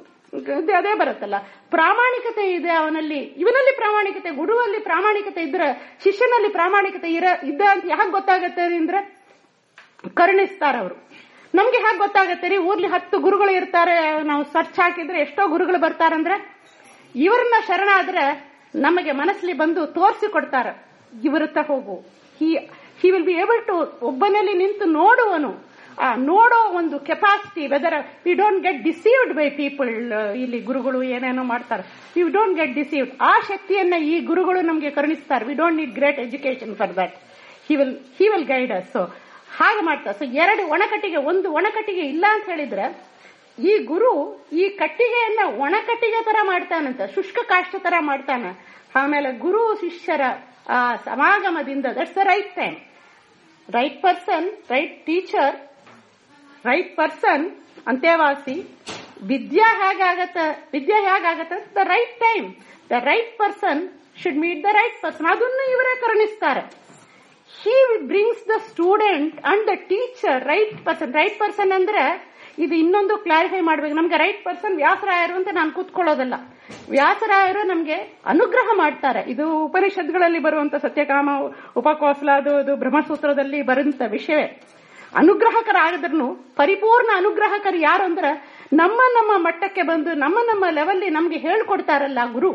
Speaker 1: ಅದೇ ಬರುತ್ತಲ್ಲ ಪ್ರಾಮಾಣಿಕತೆ ಇದೆ ಅವನಲ್ಲಿ ಇವನಲ್ಲಿ ಪ್ರಾಮಾಣಿಕತೆ ಗುರುವಲ್ಲಿ ಪ್ರಾಮಾಣಿಕತೆ ಇದ್ರೆ ಶಿಷ್ಯನಲ್ಲಿ ಪ್ರಾಮಾಣಿಕತೆ ಇರ ಇದ್ದ ಅಂತ ಯಾಕೆ ಗೊತ್ತಾಗತ್ತೆ ಅಂದ್ರೆ ಕರುಣಿಸ್ತಾರ ಅವರು ನಮ್ಗೆ ಹೇಗೆ ಗೊತ್ತಾಗತ್ತೆ ರೀ ಊರ್ಲಿ ಹತ್ತು ಗುರುಗಳು ಇರ್ತಾರೆ ನಾವು ಸರ್ಚ್ ಹಾಕಿದ್ರೆ ಎಷ್ಟೋ ಗುರುಗಳು ಬರ್ತಾರಂದ್ರೆ ಇವ್ರನ್ನ ಶರಣಾದ್ರೆ ನಮಗೆ ಮನಸ್ಸಲ್ಲಿ ಬಂದು ತೋರಿಸಿ ಕೊಡ್ತಾರ ಇವರತ್ತ ಹೋಗು he he will be able to ಒಬ್ಬನಲ್ಲಿ ನಿಂತು ನೋಡುವನು ಆ ನೋಡೋ ಒಂದು capacity whether we don't get deceived by people ಇಲ್ಲಿ ಗುರುಗಳು ಏನೇನೋ ಮಾಡ್ತಾರೆ ವಿ ಡೋಂಟ್ ಗೆಟ್ ಡಿಸೀವ್ಡ್ ಆ ಶಕ್ತಿಯನ್ನ ಈ ಗುರುಗಳು ನಮಗೆ ಕರುಣಿಸ್ತಾರೆ we don't need great education for that he will he will guide us so ಹಾಗೆ ಮಾಡ್ತಾರೆ ಸೊ ಎರಡು ಒಣಕಟ್ಟಿಗೆ ಒಂದು ಒಣಕಟ್ಟಿಗೆ ಇಲ್ಲ ಅಂತ ಹೇಳಿದ್ರೆ ಈ ಗುರು ಈ ಕಟ್ಟಿಗೆಯನ್ನ ಒಣ ಕಟ್ಟಿಗೆ ತರ ಮಾಡ್ತಾನಂತ ಶುಷ್ಕ ಕಾಷ್ಟ ತರ ಮಾಡ್ತಾನ ಆಮೇಲೆ ಗುರು ಶಿಷ್ಯರ ಆ ಸಮಾಗಮದಿಂದ that's the right time right person right teacher right person ಅಂತ್ಯವಾಸಿ ವಿದ್ಯಾ ಹೇಗಾಗತ್ತ ವಿದ್ಯೆ ಹೇಗಾಗತ್ತ the right time the right person should meet the right person ಅದನ್ನು ಇವರೇ ಕರುಣಿಸ್ತಾರೆ he brings the student and the teacher right person right person ಅಂದ್ರೆ ಇದು ಇನ್ನೊಂದು ಕ್ಲಾರಿಫೈ ಮಾಡ್ಬೇಕು ನಮ್ಗೆ ರೈಟ್ ಪರ್ಸನ್ ವ್ಯಾಸರಾಯರು ಅಂತ ನಾನು ಕೂತ್ಕೊಳ್ಳೋದಲ್ಲ ವ್ಯಾಸರಾಯರು ನಮ್ಗೆ ಅನುಗ್ರಹ ಮಾಡ್ತಾರೆ ಇದು ಉಪನಿಷತ್ಗಳಲ್ಲಿ ಬರುವಂತ ಸತ್ಯಕಾಮ ಉಪಕೋಸಲ ಅದು ಅದು ಬ್ರಹ್ಮಸೂತ್ರದಲ್ಲಿ ಬರುವಂತ ವಿಷಯವೇ ಅನುಗ್ರಹಕರಾಗಿದ್ರು ಪರಿಪೂರ್ಣ ಅನುಗ್ರಹಕರು ಯಾರು ಅಂದ್ರೆ ನಮ್ಮ ನಮ್ಮ ಮಟ್ಟಕ್ಕೆ ಬಂದು ನಮ್ಮ ನಮ್ಮ ಲೆವೆಲ್ಲಿ ನಮ್ಗೆ ಹೇಳ್ಕೊಡ್ತಾರಲ್ಲ ಗುರು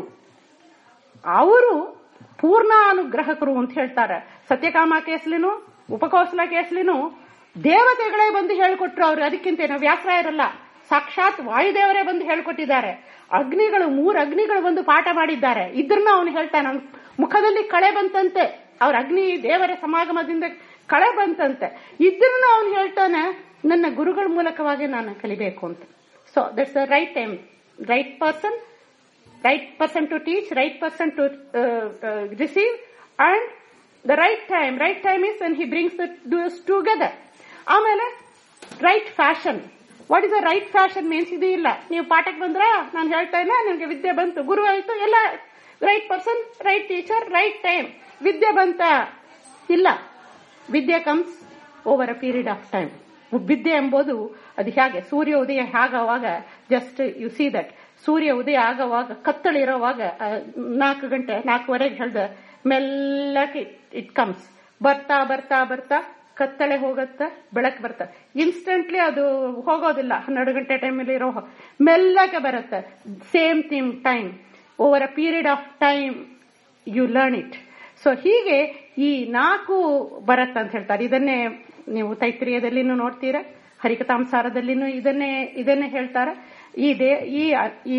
Speaker 1: ಅವರು ಪೂರ್ಣ ಅನುಗ್ರಹಕರು ಅಂತ ಹೇಳ್ತಾರೆ ಸತ್ಯಕಾಮ ಕೇಸ್ಲಿನು ಉಪಕೋಸಲ ಕೇಸ್ಲಿನು ದೇವತೆಗಳೇ ಬಂದು ಹೇಳ್ಕೊಟ್ರು ಅವ್ರು ಅದಕ್ಕಿಂತ ನಾವು ವ್ಯಾಸರಾಯರಲ್ಲ ಸಾಕ್ಷಾತ್ ವಾಯುದೇವರೇ ಬಂದು ಹೇಳ್ಕೊಟ್ಟಿದ್ದಾರೆ ಅಗ್ನಿಗಳು ಮೂರು ಅಗ್ನಿಗಳು ಬಂದು ಪಾಠ ಮಾಡಿದ್ದಾರೆ ಇದ್ರನ್ನ ಅವನು ಹೇಳ್ತಾನೆ ಅವ್ನ ಮುಖದಲ್ಲಿ ಕಳೆ ಬಂತಂತೆ ಅವ್ರ ಅಗ್ನಿ ದೇವರ ಸಮಾಗಮದಿಂದ ಕಳೆ ಬಂತಂತೆ ಇದ್ರನ್ನ ಅವನು ಹೇಳ್ತಾನೆ ನನ್ನ ಗುರುಗಳ ಮೂಲಕವಾಗಿ ನಾನು ಕಲಿಬೇಕು ಅಂತ so that's the right time right person right person to teach, right person to uh, uh, receive, and the right time. Right time is when he brings the doers together. ಆಮೇಲೆ right fashion what is the right fashion means ಇದು ಇಲ್ಲ ನೀವು ಪಾಠಕ್ಕೆ ಬಂದ್ರ ನಾನು ಹೇಳ್ತಾ ಇಲ್ಲ ನಿಮ್ಗೆ ವಿದ್ಯೆ ಬಂತು ಗುರು ಆಯ್ತು ಎಲ್ಲ right person right teacher right time ವಿದ್ಯೆ ಬಂತ ಇಲ್ಲ ವಿದ್ಯೆ comes over a period of time ವಿದ್ಯೆ ಎಂಬುದು ಅದು ಹೇಗೆ ಸೂರ್ಯ ಉದಯ ಹೇಗವಾಗ ಜಸ್ಟ್ ಯು ಸಿ ದಟ್ ಸೂರ್ಯ ಉದಯ ಆಗವಾಗ ಕತ್ತಳಿರೋವಾಗ ನಾಲ್ಕು ಗಂಟೆ ನಾಲ್ಕುವರೆಗೆ ಹೇಳ್ದ ಮೆಲ್ಲಕ್ಕೆ ಇಟ್ ಕಮ್ಸ್ ಬರ್ತಾ ಬರ್ತಾ ಬರ್ತಾ ಕತ್ತಳೆ ಹೋಗತ್ತ ಬೆಳಕು ಬರುತ್ತ ಇನ್ಸ್ಟೆಂಟ್ಲಿ ಅದು ಹೋಗೋದಿಲ್ಲ ಹನ್ನೆರಡು ಗಂಟೆ ಟೈಮಲ್ಲಿ ಇರೋ ಮೆಲ್ಲಗೆ ಬರುತ್ತೆ same thing time over a period of time you learn it so ಹೀಗೆ ಈ ನಾಲ್ಕು ಬರತ್ತ ಅಂತ ಹೇಳ್ತಾರೆ ಇದನ್ನೇ ನೀವು ತೈತ್ರಿಯದಲ್ಲಿನೂ ನೋಡ್ತೀರಾ ಹರಿಕತಾಂಸಾರದಲ್ಲಿನೂ ಇದನ್ನೇ ಇದನ್ನೇ ಹೇಳ್ತಾರೆ ಈ ದೇ ಈ ಈ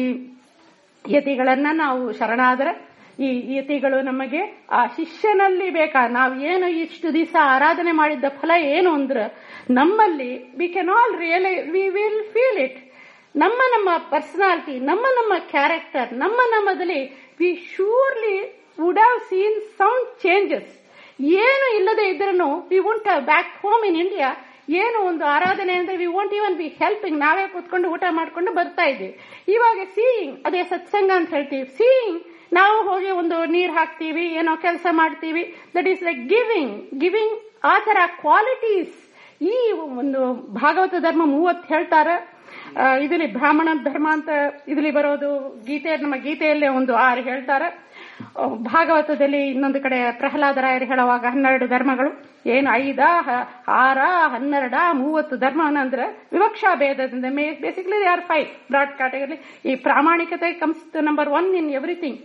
Speaker 1: ಯತಿಗಳನ್ನ ನಾವು ಶರಣಾದರೆ ಈ ಯತಿಗಳು ನಮಗೆ ಆ ಶಿಷ್ಯನಲ್ಲಿ ಬೇಕಾ ನಾವು ಏನು ಇಷ್ಟು ದಿವಸ ಆರಾಧನೆ ಮಾಡಿದ್ದ ಫಲ ಏನು ಅಂದ್ರೆ ನಮ್ಮಲ್ಲಿ we can all realise we will feel it ನಮ್ಮ ನಮ್ಮ ಪರ್ಸನಾಲಿಟಿ ನಮ್ಮ ನಮ್ಮ ಕ್ಯಾರೆಕ್ಟರ್ ನಮ್ಮ ನಮ್ಮದಲ್ಲಿ we surely would have seen some changes ಏನು ಇಲ್ಲದೆ ಇದ್ರೂ we won't back home in India ಏನು ಒಂದು ಆರಾಧನೆ ಅಂದ್ರೆ we want even be helping ನಾವೇ ಕೂತ್ಕೊಂಡು ಊಟ ಮಾಡ್ಕೊಂಡು ಬರ್ತಾ ಇದ್ವಿ ಇವಾಗ ಸೀಯಿಂಗ್ ಅದೇ ಸತ್ಸಂಗ ಅಂತ ಹೇಳ್ತೀವಿ ಸೀಯಿಂಗ್ ನಾವು ಹೋಗಿ ಒಂದು ನೀರ್ ಹಾಕ್ತೀವಿ ಏನೋ ಕೆಲಸ ಮಾಡ್ತೀವಿ that is like giving giving ಆ ತರ ಕ್ವಾಲಿಟೀಸ್ ಈ ಒಂದು ಭಾಗವತ ಧರ್ಮ ಮೂವತ್ತು ಹೇಳ್ತಾರೆ ಇದರಲ್ಲಿ ಬ್ರಾಹ್ಮಣ ಧರ್ಮ ಅಂತ ಇದರಲ್ಲಿ ಬರೋದು ಗೀತೆ ನಮ್ಮ ಗೀತೆಯಲ್ಲೇ ಒಂದು ಆರು ಹೇಳ್ತಾರೆ ಭಾಗವತದಲ್ಲಿ ಇನ್ನೊಂದು ಕಡೆ ಪ್ರಹ್ಲಾದರಾಯರು ಹೇಳುವಾಗ ಹನ್ನೆರಡು ಧರ್ಮಗಳು ಏನು ಐದ ಆರ ಹನ್ನೆರಡ ಮೂವತ್ತು ಧರ್ಮ ಅಂದ್ರೆ ವಿವಕ್ಷಾ ಭೇದದಿಂದ basically they are five broad category ಈ ಪ್ರಾಮಾಣಿಕತೆ comes number one in everything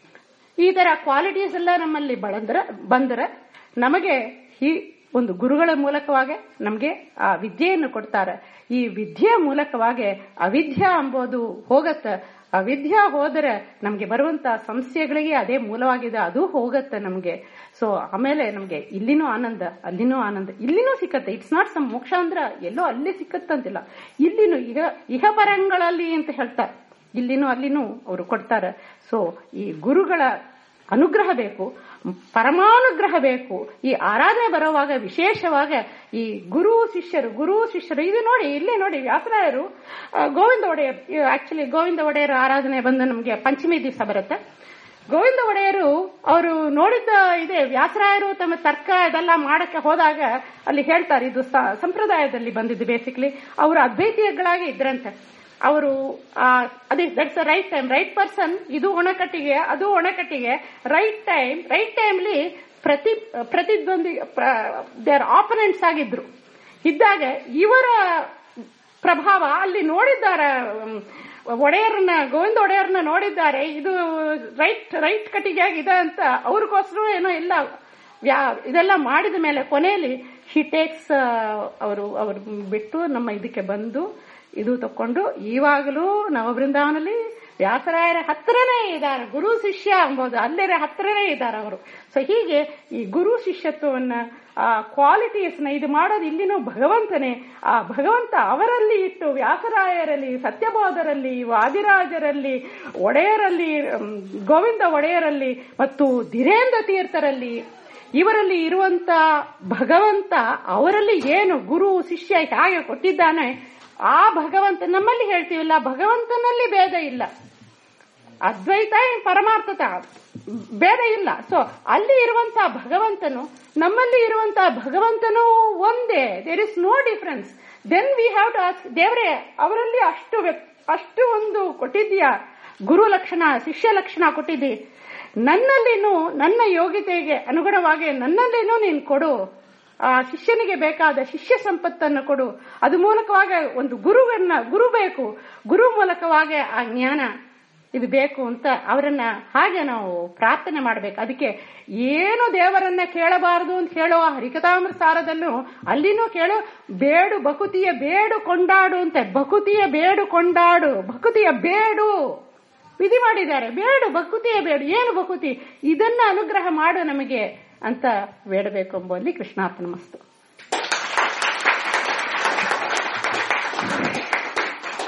Speaker 1: ಈ ತರ ಕ್ವಾಲಿಟೀಸ್ ಎಲ್ಲ ನಮ್ಮಲ್ಲಿ ಬಳಂದ್ರೆ ಬಂದ್ರೆ ನಮಗೆ ಈ ಒಂದು ಗುರುಗಳ ಮೂಲಕವಾಗಿ ನಮಗೆ ಆ ವಿದ್ಯೆಯನ್ನು ಕೊಡ್ತಾರೆ ಈ ವಿದ್ಯೆಯ ಮೂಲಕವಾಗಿ ಅವಿದ್ಯಾ ಎಂಬುದು ಹೋಗತ್ತೆ ಅವಿದ್ಯಾ ಹೋದರೆ ನಮಗೆ ಬರುವಂತ ಸಮಸ್ಯೆಗಳಿಗೆ ಅದೇ ಮೂಲವಾಗಿದೆ ಅದು ಹೋಗತ್ತೆ ನಮಗೆ ಸೊ ಆಮೇಲೆ ನಮಗೆ ಇಲ್ಲಿನೂ ಆನಂದ ಅಲ್ಲಿನೂ ಆನಂದ ಇಲ್ಲಿನೂ ಸಿಕ್ಕತ್ತೆ ಇಟ್ಸ್ ನಾಟ್ ಸಮ್ ಮೋಕ್ಷ ಅಂದ್ರ ಎಲ್ಲೋ ಅಲ್ಲಿ ಸಿಕ್ಕತ್ತಂತಿಲ್ಲ ಇಲ್ಲಿನೂ ಈಗ ಇಹಪರಂಗಳಲ್ಲಿ ಅಂತ ಹೇಳ್ತಾರೆ ಇಲ್ಲಿನೂ ಅಲ್ಲಿನೂ ಅವರು ಕೊಡ್ತಾರೆ ಸೊ ಈ ಗುರುಗಳ ಅನುಗ್ರಹ ಬೇಕು ಪರಮಾನುಗ್ರಹ ಬೇಕು ಈ ಆರಾಧನೆ ಬರುವಾಗ ವಿಶೇಷವಾಗ ಈ ಗುರು ಶಿಷ್ಯರು ಗುರು ಶಿಷ್ಯರು ಇದು ನೋಡಿ ಇಲ್ಲೇ ನೋಡಿ ವ್ಯಾಸರಾಯರು ಗೋವಿಂದ ಒಡೆಯರ್ ಆಕ್ಚುಲಿ ಗೋವಿಂದ ಒಡೆಯರ್ ಆರಾಧನೆ ಬಂದು ನಮಗೆ ಪಂಚಮಿ ದಿವಸ ಬರುತ್ತೆ ಗೋವಿಂದ ಒಡೆಯರು ಅವರು ನೋಡಿದ್ದ ಇದೆ ವ್ಯಾಸರಾಯರು ತಮ್ಮ ತರ್ಕ ಇದೆಲ್ಲ ಮಾಡಕ್ಕೆ ಹೋದಾಗ ಅಲ್ಲಿ ಹೇಳ್ತಾರೆ ಇದು ಸಂಪ್ರದಾಯದಲ್ಲಿ ಬಂದಿದ್ದು ಬೇಸಿಕ್ಲಿ ಅವರು ಅದ್ವೈತಿಗಳಾಗಿ ಇದ್ರಂತೆ ಅವರು ಅದೇ that's right time right person ಇದು ಒಣಕಟ್ಟಿಗೆ ಅದು ಒಣಕಟ್ಟಿಗೆ ರೈಟ್ ಟೈಮ್ ರೈಟ್ ಟೈಮ್ಲಿ ಪ್ರತಿ ಪ್ರತಿದ್ವಂದಿ ದೇರ್ ಆಪನೆಂಟ್ಸ್ ಆಗಿದ್ರು ಇದ್ದಾಗ ಇವರ ಪ್ರಭಾವ ಅಲ್ಲಿ ನೋಡಿದ್ದಾರೆ ಒಡೆಯರನ್ನ ಗೋವಿಂದ ಒಡೆಯರನ್ನ ನೋಡಿದ್ದಾರೆ ಇದು ರೈಟ್ ರೈಟ್ ಕಟ್ಟಿಗೆ ಆಗಿದೆ ಅಂತ ಅವ್ರಿಗೋಸ್ಕರ ಏನೋ ಇಲ್ಲ ಇದೆಲ್ಲ ಮಾಡಿದ ಮೇಲೆ ಕೊನೆಯಲ್ಲಿ ಹಿ ಟೇಕ್ಸ್ ಅವರು ಅವರು ಬಿಟ್ಟು ನಮ್ಮ ಇದಕ್ಕೆ ಬಂದು ಇದು ತಕೊಂಡು ಇವಾಗಲೂ ನವಬೃಂದಾವನಲ್ಲಿ ವ್ಯಾಸರಾಯರ ಹತ್ರನೇ ಇದ್ದಾರೆ ಗುರು ಶಿಷ್ಯ ಎಂಬುದು ಅಲ್ಲೇ ಹತ್ರನೇ ಇದ್ದಾರೆ ಅವರು ಸೊ ಹೀಗೆ ಈ ಗುರು ಶಿಷ್ಯತ್ವವನ್ನ ಆ ಕ್ವಾಲಿಟೀಸ್ನ ಇದು ಮಾಡೋದು ಇಲ್ಲಿನೂ ಭಗವಂತನೇ ಆ ಭಗವಂತ ಅವರಲ್ಲಿ ಇಟ್ಟು ವ್ಯಾಸರಾಯರಲ್ಲಿ ಸತ್ಯಬೋಧರಲ್ಲಿ ವಾದಿರಾಜರಲ್ಲಿ ಒಡೆಯರಲ್ಲಿ ಮ್, ಗೋವಿಂದ ಒಡೆಯರಲ್ಲಿ ಮತ್ತು ಧೀರೇಂದ್ರ ತೀರ್ಥರಲ್ಲಿ ಇವರಲ್ಲಿ ಇರುವಂತ ಭಗವಂತ ಅವರಲ್ಲಿ ಏನು ಗುರು ಶಿಷ್ಯ ಹೇಗೆ ಕೊಟ್ಟಿದ್ದಾನೆ ಆ ಭಗವಂತ ನಮ್ಮಲ್ಲಿ ಹೇಳ್ತೀವಲ್ಲ ಭಗವಂತನಲ್ಲಿ ಭೇದ ಇಲ್ಲ ಅದ್ವೈತ ಏನ್ ಪರಮಾರ್ಥತ ಭೇದ ಇಲ್ಲ ಸೊ ಅಲ್ಲಿ ಇರುವಂತಹ ಭಗವಂತನು ನಮ್ಮಲ್ಲಿ ಇರುವಂತಹ ಭಗವಂತನು ಒಂದೇ there is no difference then we have to ask ದೇವರೇ ಅವರಲ್ಲಿ ಅಷ್ಟು ವ್ಯಕ್- ಅಷ್ಟು ಒಂದು ಕೊಟ್ಟಿದ್ಯಾ ಗುರು ಲಕ್ಷಣ ಶಿಷ್ಯ ಲಕ್ಷಣ ಕೊಟ್ಟಿದ್ದಿ ನನ್ನಲ್ಲಿನೂ ನನ್ನ ಯೋಗ್ಯತೆಗೆ ಅನುಗುಣವಾಗಿ ನನ್ನಲ್ಲಿನೂ ನೀನು ಕೊಡು ಆ ಶಿಷ್ಯನಿಗೆ ಬೇಕಾದ ಶಿಷ್ಯ ಸಂಪತ್ತನ್ನು ಕೊಡು ಅದು ಮೂಲಕವಾಗಿ ಒಂದು ಗುರುವನ್ನ ಗುರು ಬೇಕು ಗುರು ಮೂಲಕವಾಗಿ ಆ ಜ್ಞಾನ ಇದು ಬೇಕು ಅಂತ ಅವರನ್ನ ಹಾಗೆ ನಾವು ಪ್ರಾರ್ಥನೆ ಮಾಡಬೇಕು ಅದಕ್ಕೆ ಏನು ದೇವರನ್ನ ಕೇಳಬಾರದು ಅಂತ ಹೇಳೋ ಹರಿಕಥಾಮೃತ ಸಾರದಲ್ಲೂ ಅಲ್ಲಿನೂ ಕೇಳು ಬೇಡು ಬಕುತಿಯ ಬೇಡು ಕೊಂಡಾಡು ಅಂತ ಬಕುತಿಯ ಬೇಡು ಕೊಂಡಾಡು ಬಕುತಿಯ ಬೇಡು ವಿಧಿ ಮಾಡಿದ್ದಾರೆ ಬೇಡು ಬಕುತಿಯ ಬೇಡು ಏನು ಬಕುತಿ ಇದನ್ನ ಅನುಗ್ರಹ ಮಾಡು ನಮಗೆ ಅಂತ ಬೇಡಬೇಕು ಎಂಬುವಲ್ಲಿ ಕೃಷ್ಣಾರ್ಪಣ ಮಸ್ತು